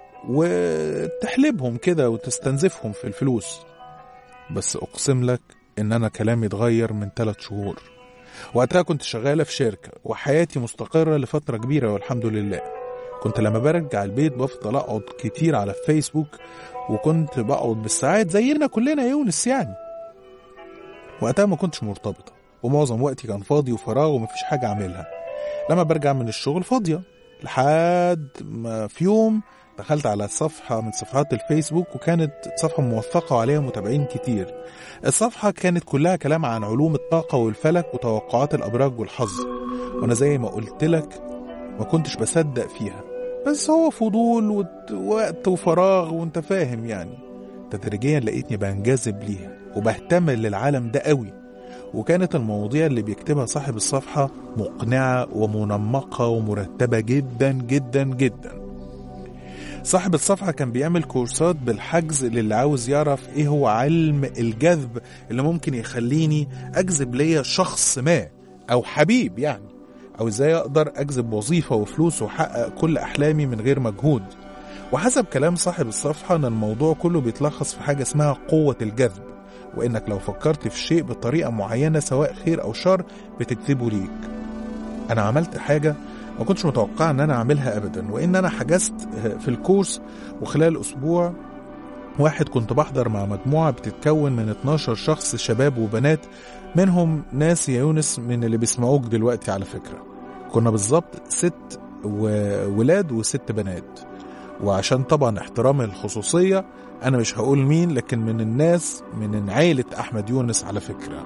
وتحلبهم كده وتستنزفهم في الفلوس بس أقسم لك إن أنا كلامي اتغير من ثلاث شهور وقتها كنت شغالة في شركة وحياتي مستقرة لفترة كبيرة والحمد لله كنت لما برجع البيت بفضل أقعد كتير على الفيسبوك وكنت بقعد بالساعات زينا كلنا يونس يعني وقتها ما كنتش مرتبطة ومعظم وقتي كان فاضي وفراغ ومفيش حاجة أعملها لما برجع من الشغل فاضية لحد ما في يوم دخلت على صفحة من صفحات الفيسبوك وكانت صفحة موثقة وعليها متابعين كتير الصفحة كانت كلها كلام عن علوم الطاقة والفلك وتوقعات الأبراج والحظ وأنا زي ما قلت لك ما كنتش بصدق فيها بس هو فضول ووقت وفراغ وانت فاهم يعني تدريجيا لقيتني بنجذب ليها وبهتم للعالم ده قوي وكانت المواضيع اللي بيكتبها صاحب الصفحة مقنعة ومنمقة ومرتبة جدا جدا جدا صاحب الصفحة كان بيعمل كورسات بالحجز للي عاوز يعرف ايه هو علم الجذب اللي ممكن يخليني اجذب ليا شخص ما او حبيب يعني او ازاي اقدر اجذب وظيفة وفلوس واحقق كل احلامي من غير مجهود وحسب كلام صاحب الصفحة ان الموضوع كله بيتلخص في حاجة اسمها قوة الجذب وانك لو فكرت في شيء بطريقة معينة سواء خير او شر بتجذبه ليك انا عملت حاجة ما كنتش متوقع ان انا اعملها ابدا وان انا حجزت في الكورس وخلال اسبوع واحد كنت بحضر مع مجموعة بتتكون من 12 شخص شباب وبنات منهم ناس يا يونس من اللي بيسمعوك دلوقتي على فكرة كنا بالظبط ست ولاد وست بنات وعشان طبعا احترام الخصوصية أنا مش هقول مين لكن من الناس من عيلة أحمد يونس على فكرة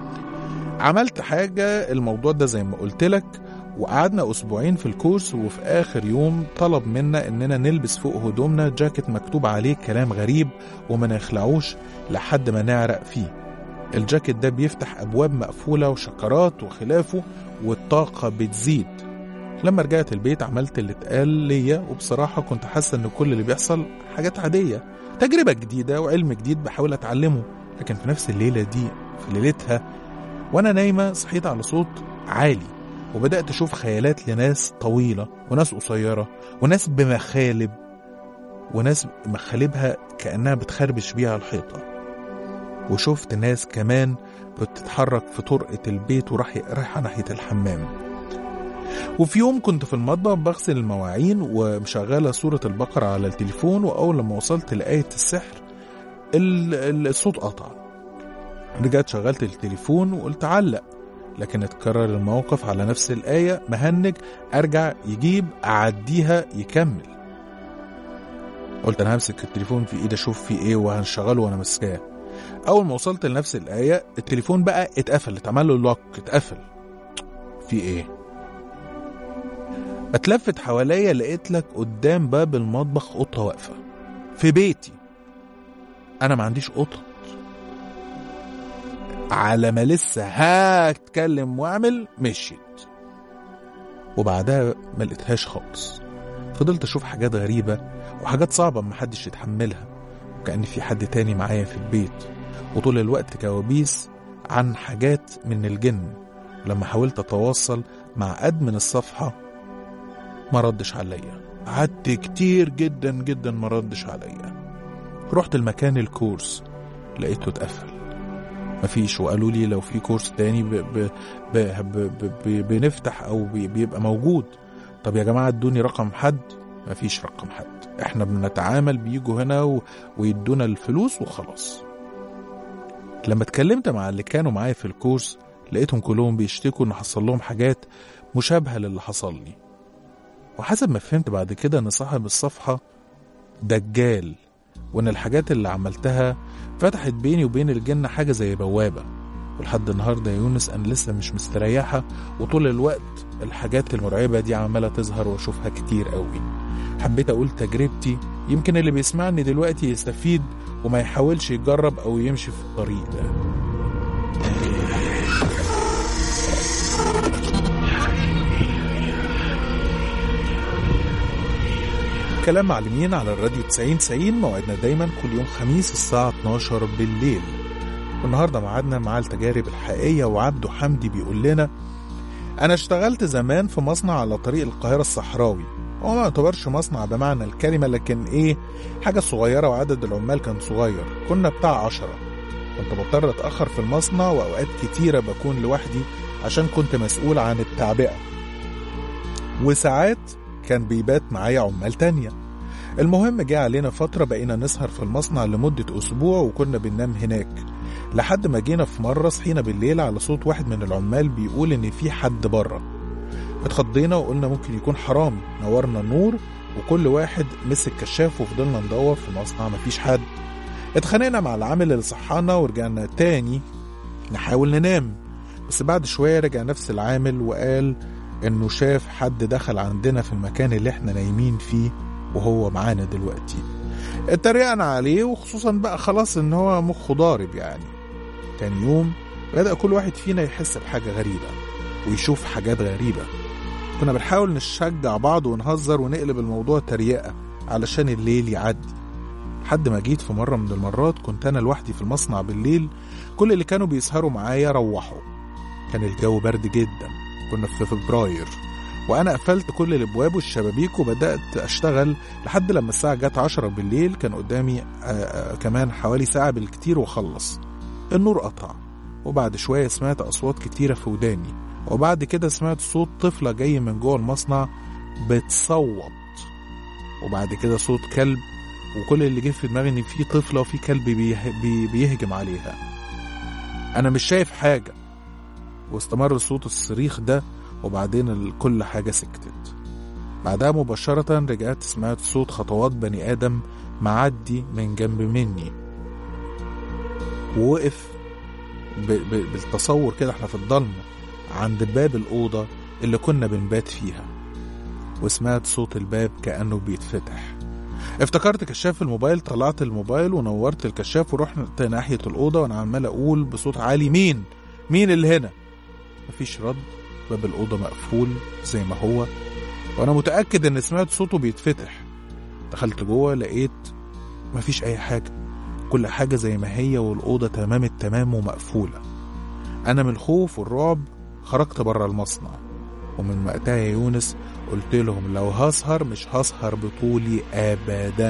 عملت حاجة الموضوع ده زي ما قلت لك وقعدنا أسبوعين في الكورس وفي آخر يوم طلب منا إننا نلبس فوق هدومنا جاكيت مكتوب عليه كلام غريب وما نخلعوش لحد ما نعرق فيه الجاكيت ده بيفتح أبواب مقفولة وشكرات وخلافه والطاقة بتزيد لما رجعت البيت عملت اللي اتقال ليا وبصراحة كنت حاسة ان كل اللي بيحصل حاجات عادية تجربة جديدة وعلم جديد بحاول اتعلمه لكن في نفس الليلة دي في ليلتها وانا نايمة صحيت على صوت عالي وبدأت أشوف خيالات لناس طويلة وناس قصيرة وناس بمخالب وناس مخالبها كأنها بتخربش بيها الحيطة وشفت ناس كمان بتتحرك في طرقة البيت ورايحة ناحية الحمام وفي يوم كنت في المطبخ بغسل المواعين ومشغلة سورة البقرة على التليفون وأول لما وصلت لآية السحر الصوت قطع رجعت شغلت التليفون وقلت علق لكن اتكرر الموقف على نفس الآية مهنج أرجع يجيب أعديها يكمل قلت أنا همسك التليفون في إيدي أشوف فيه إيه وهنشغله وأنا ماسكاه أول ما وصلت لنفس الآية التليفون بقى اتقفل اتعمل له لوك اتقفل في إيه اتلفت حواليا لقيت لك قدام باب المطبخ قطة واقفة في بيتي أنا ما عنديش قطط على ما لسه هتكلم واعمل مشيت وبعدها ما لقيتهاش خالص فضلت اشوف حاجات غريبه وحاجات صعبه محدش يتحملها وكأن في حد تاني معايا في البيت وطول الوقت كوابيس عن حاجات من الجن لما حاولت اتواصل مع ادمن الصفحه ما ردش عليا قعدت كتير جدا جدا ما ردش عليا رحت المكان الكورس لقيته اتقفل مفيش وقالوا لي لو في كورس تاني ب ب ب ب ب بنفتح او بيبقى موجود طب يا جماعه ادوني رقم حد مفيش رقم حد احنا بنتعامل بيجوا هنا و... ويدونا الفلوس وخلاص لما اتكلمت مع اللي كانوا معايا في الكورس لقيتهم كلهم بيشتكوا ان حصل لهم حاجات مشابهه للي حصل لي وحسب ما فهمت بعد كده ان صاحب الصفحه دجال وان الحاجات اللي عملتها فتحت بيني وبين الجنة حاجة زي بوابة ولحد النهاردة يا يونس أنا لسه مش مستريحة وطول الوقت الحاجات المرعبة دي عمالة تظهر وأشوفها كتير قوي حبيت أقول تجربتي يمكن اللي بيسمعني دلوقتي يستفيد وما يحاولش يجرب أو يمشي في الطريق ده كلام معلمين على الراديو 90 90 موعدنا دايما كل يوم خميس الساعة 12 بالليل والنهاردة معادنا مع التجارب الحقيقية وعبده حمدي بيقول لنا أنا اشتغلت زمان في مصنع على طريق القاهرة الصحراوي هو ما يعتبرش مصنع بمعنى الكلمة لكن إيه حاجة صغيرة وعدد العمال كان صغير كنا بتاع عشرة كنت بضطر أتأخر في المصنع وأوقات كتيرة بكون لوحدي عشان كنت مسؤول عن التعبئة وساعات كان بيبات معايا عمال تانية المهم جه علينا فترة بقينا نسهر في المصنع لمدة أسبوع وكنا بننام هناك لحد ما جينا في مرة صحينا بالليل على صوت واحد من العمال بيقول إن في حد بره اتخضينا وقلنا ممكن يكون حرامي نورنا النور وكل واحد مسك كشاف وفضلنا ندور في المصنع مفيش حد اتخانقنا مع العامل اللي صحانا ورجعنا تاني نحاول ننام بس بعد شوية رجع نفس العامل وقال انه شاف حد دخل عندنا في المكان اللي احنا نايمين فيه وهو معانا دلوقتي اتريقنا عليه وخصوصا بقى خلاص ان هو مخه ضارب يعني تاني يوم بدأ كل واحد فينا يحس بحاجة غريبة ويشوف حاجات غريبة كنا بنحاول نشجع بعض ونهزر ونقلب الموضوع تريقة علشان الليل يعدي لحد ما جيت في مرة من المرات كنت أنا لوحدي في المصنع بالليل كل اللي كانوا بيسهروا معايا روحوا كان الجو برد جدا كنا في فبراير وانا قفلت كل الابواب والشبابيك وبدات اشتغل لحد لما الساعه جت 10 بالليل كان قدامي آآ آآ كمان حوالي ساعه بالكتير واخلص النور قطع وبعد شويه سمعت اصوات كتيره في وداني وبعد كده سمعت صوت طفله جاي من جوه المصنع بتصوت وبعد كده صوت كلب وكل اللي جه في دماغي ان في طفله وفي كلب بيه بي بيهجم عليها انا مش شايف حاجه واستمر صوت الصريخ ده وبعدين كل حاجة سكتت بعدها مباشرة رجعت سمعت صوت خطوات بني آدم معدي من جنب مني ووقف ب- ب- بالتصور كده احنا في الضلمة عند باب الأوضة اللي كنا بنبات فيها وسمعت صوت الباب كأنه بيتفتح افتكرت كشاف الموبايل طلعت الموبايل ونورت الكشاف ورحت ناحية الأوضة وأنا عمال أقول بصوت عالي مين؟ مين اللي هنا؟ مفيش رد باب الأوضة مقفول زي ما هو وانا متاكد ان سمعت صوته بيتفتح دخلت جوه لقيت مفيش اي حاجه كل حاجه زي ما هي والاوضه تمام التمام ومقفوله انا من الخوف والرعب خرجت بره المصنع ومن وقتها يا يونس قلت لهم لو هسهر مش هسهر بطولي ابدا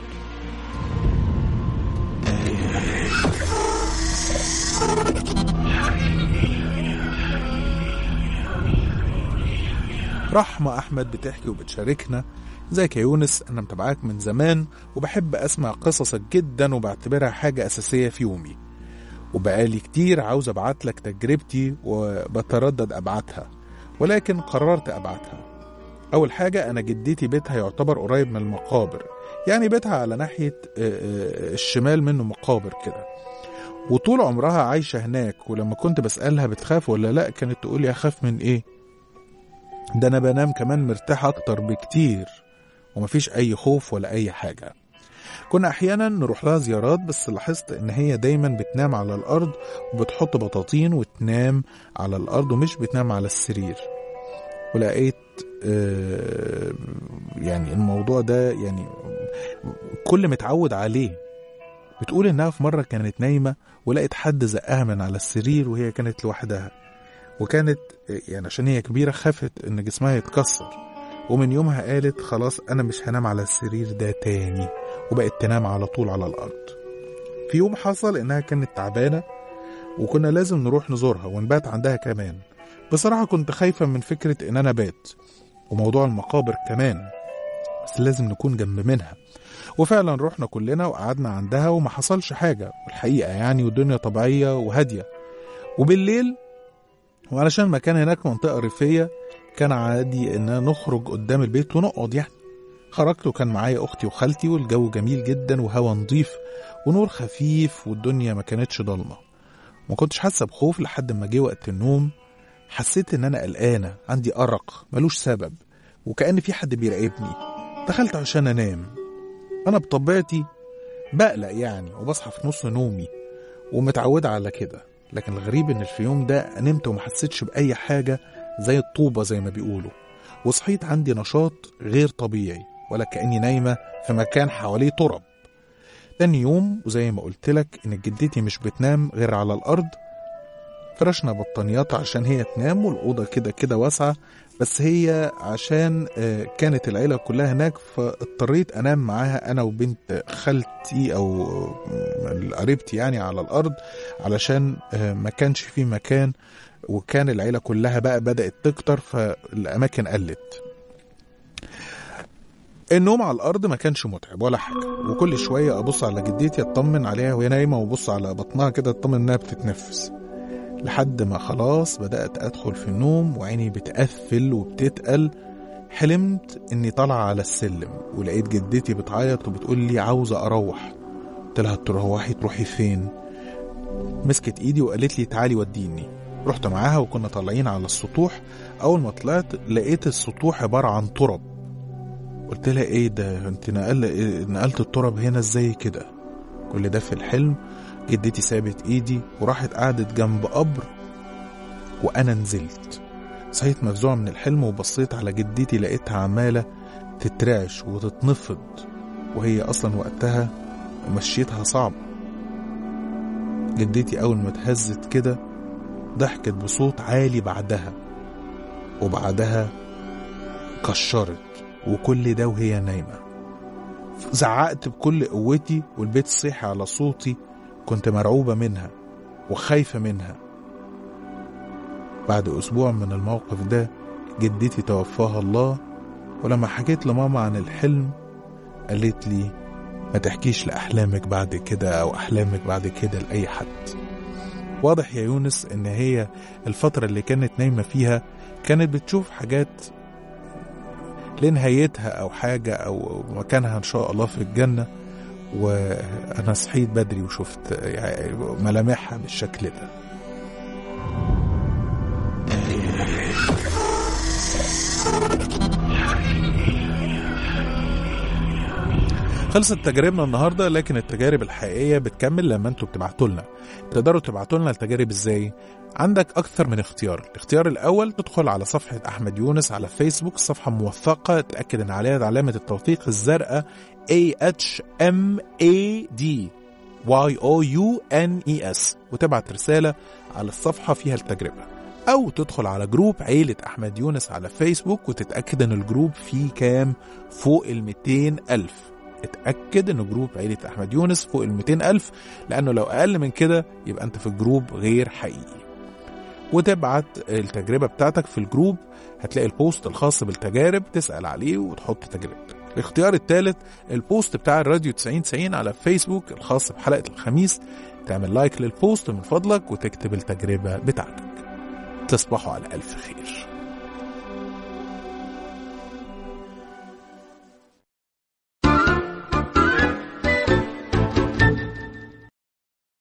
رحمة أحمد بتحكي وبتشاركنا ازيك يا يونس أنا متابعاك من زمان وبحب أسمع قصصك جدا وبعتبرها حاجة أساسية في يومي وبقالي كتير عاوز أبعت لك تجربتي وبتردد أبعتها ولكن قررت أبعتها أول حاجة أنا جدتي بيتها يعتبر قريب من المقابر يعني بيتها على ناحية الشمال منه مقابر كده وطول عمرها عايشة هناك ولما كنت بسألها بتخاف ولا لأ كانت تقولي أخاف من إيه ده أنا بنام كمان مرتاح أكتر بكتير ومفيش أي خوف ولا أي حاجة كنا أحيانا نروح لها زيارات بس لاحظت إن هي دايما بتنام على الأرض وبتحط بطاطين وتنام على الأرض ومش بتنام على السرير ولقيت آه يعني الموضوع ده يعني كل متعود عليه بتقول إنها في مرة كانت نايمة ولقيت حد زقها من على السرير وهي كانت لوحدها وكانت يعني عشان هي كبيرة خافت إن جسمها يتكسر ومن يومها قالت خلاص أنا مش هنام على السرير ده تاني وبقت تنام على طول على الأرض في يوم حصل إنها كانت تعبانة وكنا لازم نروح نزورها ونبات عندها كمان بصراحة كنت خايفة من فكرة إن أنا بات وموضوع المقابر كمان بس لازم نكون جنب منها وفعلا رحنا كلنا وقعدنا عندها وما حصلش حاجة والحقيقة يعني والدنيا طبيعية وهادية وبالليل وعلشان مكان هناك منطقة ريفية كان عادي إن نخرج قدام البيت ونقعد يعني خرجت وكان معايا أختي وخالتي والجو جميل جدا وهوا نظيف ونور خفيف والدنيا ما كانتش ضلمة ما كنتش حاسة بخوف لحد ما جه وقت النوم حسيت إن أنا قلقانة عندي أرق ملوش سبب وكأن في حد بيراقبني دخلت عشان أنام أنا بطبيعتي بقلق يعني وبصحى في نص نومي ومتعودة على كده لكن الغريب ان في اليوم ده نمت وما حسيتش باي حاجه زي الطوبه زي ما بيقولوا وصحيت عندي نشاط غير طبيعي ولا كاني نايمه في مكان حواليه تراب تاني يوم وزي ما قلت لك ان جدتي مش بتنام غير على الارض فرشنا بطانيات عشان هي تنام والأوضة كده كده واسعة بس هي عشان كانت العيلة كلها هناك فاضطريت أنام معاها أنا وبنت خالتي أو قريبتي يعني على الأرض علشان ما كانش في مكان وكان العيلة كلها بقى بدأت تكتر فالأماكن قلت النوم على الأرض ما كانش متعب ولا حاجة وكل شوية أبص على جدتي أطمن عليها وهي نايمة وأبص على بطنها كده أطمن إنها بتتنفس لحد ما خلاص بدأت أدخل في النوم وعيني بتقفل وبتتقل حلمت إني طالعة على السلم ولقيت جدتي بتعيط وبتقول لي عاوزة أروح قلت لها تروحي تروحي فين مسكت إيدي وقالت لي تعالي وديني رحت معاها وكنا طالعين على السطوح أول ما طلعت لقيت السطوح عبارة عن تراب قلت لها ايه ده انت نقل نقلت التراب هنا ازاي كده كل ده في الحلم جدتي سابت ايدي وراحت قعدت جنب قبر وانا نزلت صحيت مفزوع من الحلم وبصيت على جدتي لقيتها عماله تترعش وتتنفض وهي اصلا وقتها مشيتها صعب جدتي اول ما اتهزت كده ضحكت بصوت عالي بعدها وبعدها كشرت وكل ده وهي نايمه زعقت بكل قوتي والبيت صيحي على صوتي كنت مرعوبة منها وخايفة منها بعد أسبوع من الموقف ده جدتي توفاها الله ولما حكيت لماما عن الحلم قالت لي ما تحكيش لأحلامك بعد كده أو أحلامك بعد كده لأي حد واضح يا يونس إن هي الفترة اللي كانت نايمة فيها كانت بتشوف حاجات لنهايتها أو حاجة أو مكانها إن شاء الله في الجنة وانا صحيت بدري وشفت يعني ملامحها بالشكل ده خلصت تجاربنا النهارده لكن التجارب الحقيقيه بتكمل لما انتوا بتبعتوا لنا تقدروا تبعتوا لنا التجارب ازاي عندك أكثر من اختيار الاختيار الأول تدخل على صفحة أحمد يونس على فيسبوك صفحة موثقة تأكد أن عليها علامة التوثيق الزرقاء A H M A D Y O U N E S وتبعت رسالة على الصفحة فيها التجربة أو تدخل على جروب عيلة أحمد يونس على فيسبوك وتتأكد أن الجروب فيه كام فوق ال 200 ألف اتأكد أن جروب عيلة أحمد يونس فوق ال 200 ألف لأنه لو أقل من كده يبقى أنت في الجروب غير حقيقي وتبعت التجربة بتاعتك في الجروب هتلاقي البوست الخاص بالتجارب تسأل عليه وتحط تجربتك الاختيار الثالث البوست بتاع الراديو 9090 على فيسبوك الخاص بحلقة الخميس تعمل لايك للبوست من فضلك وتكتب التجربة بتاعتك تصبحوا على ألف خير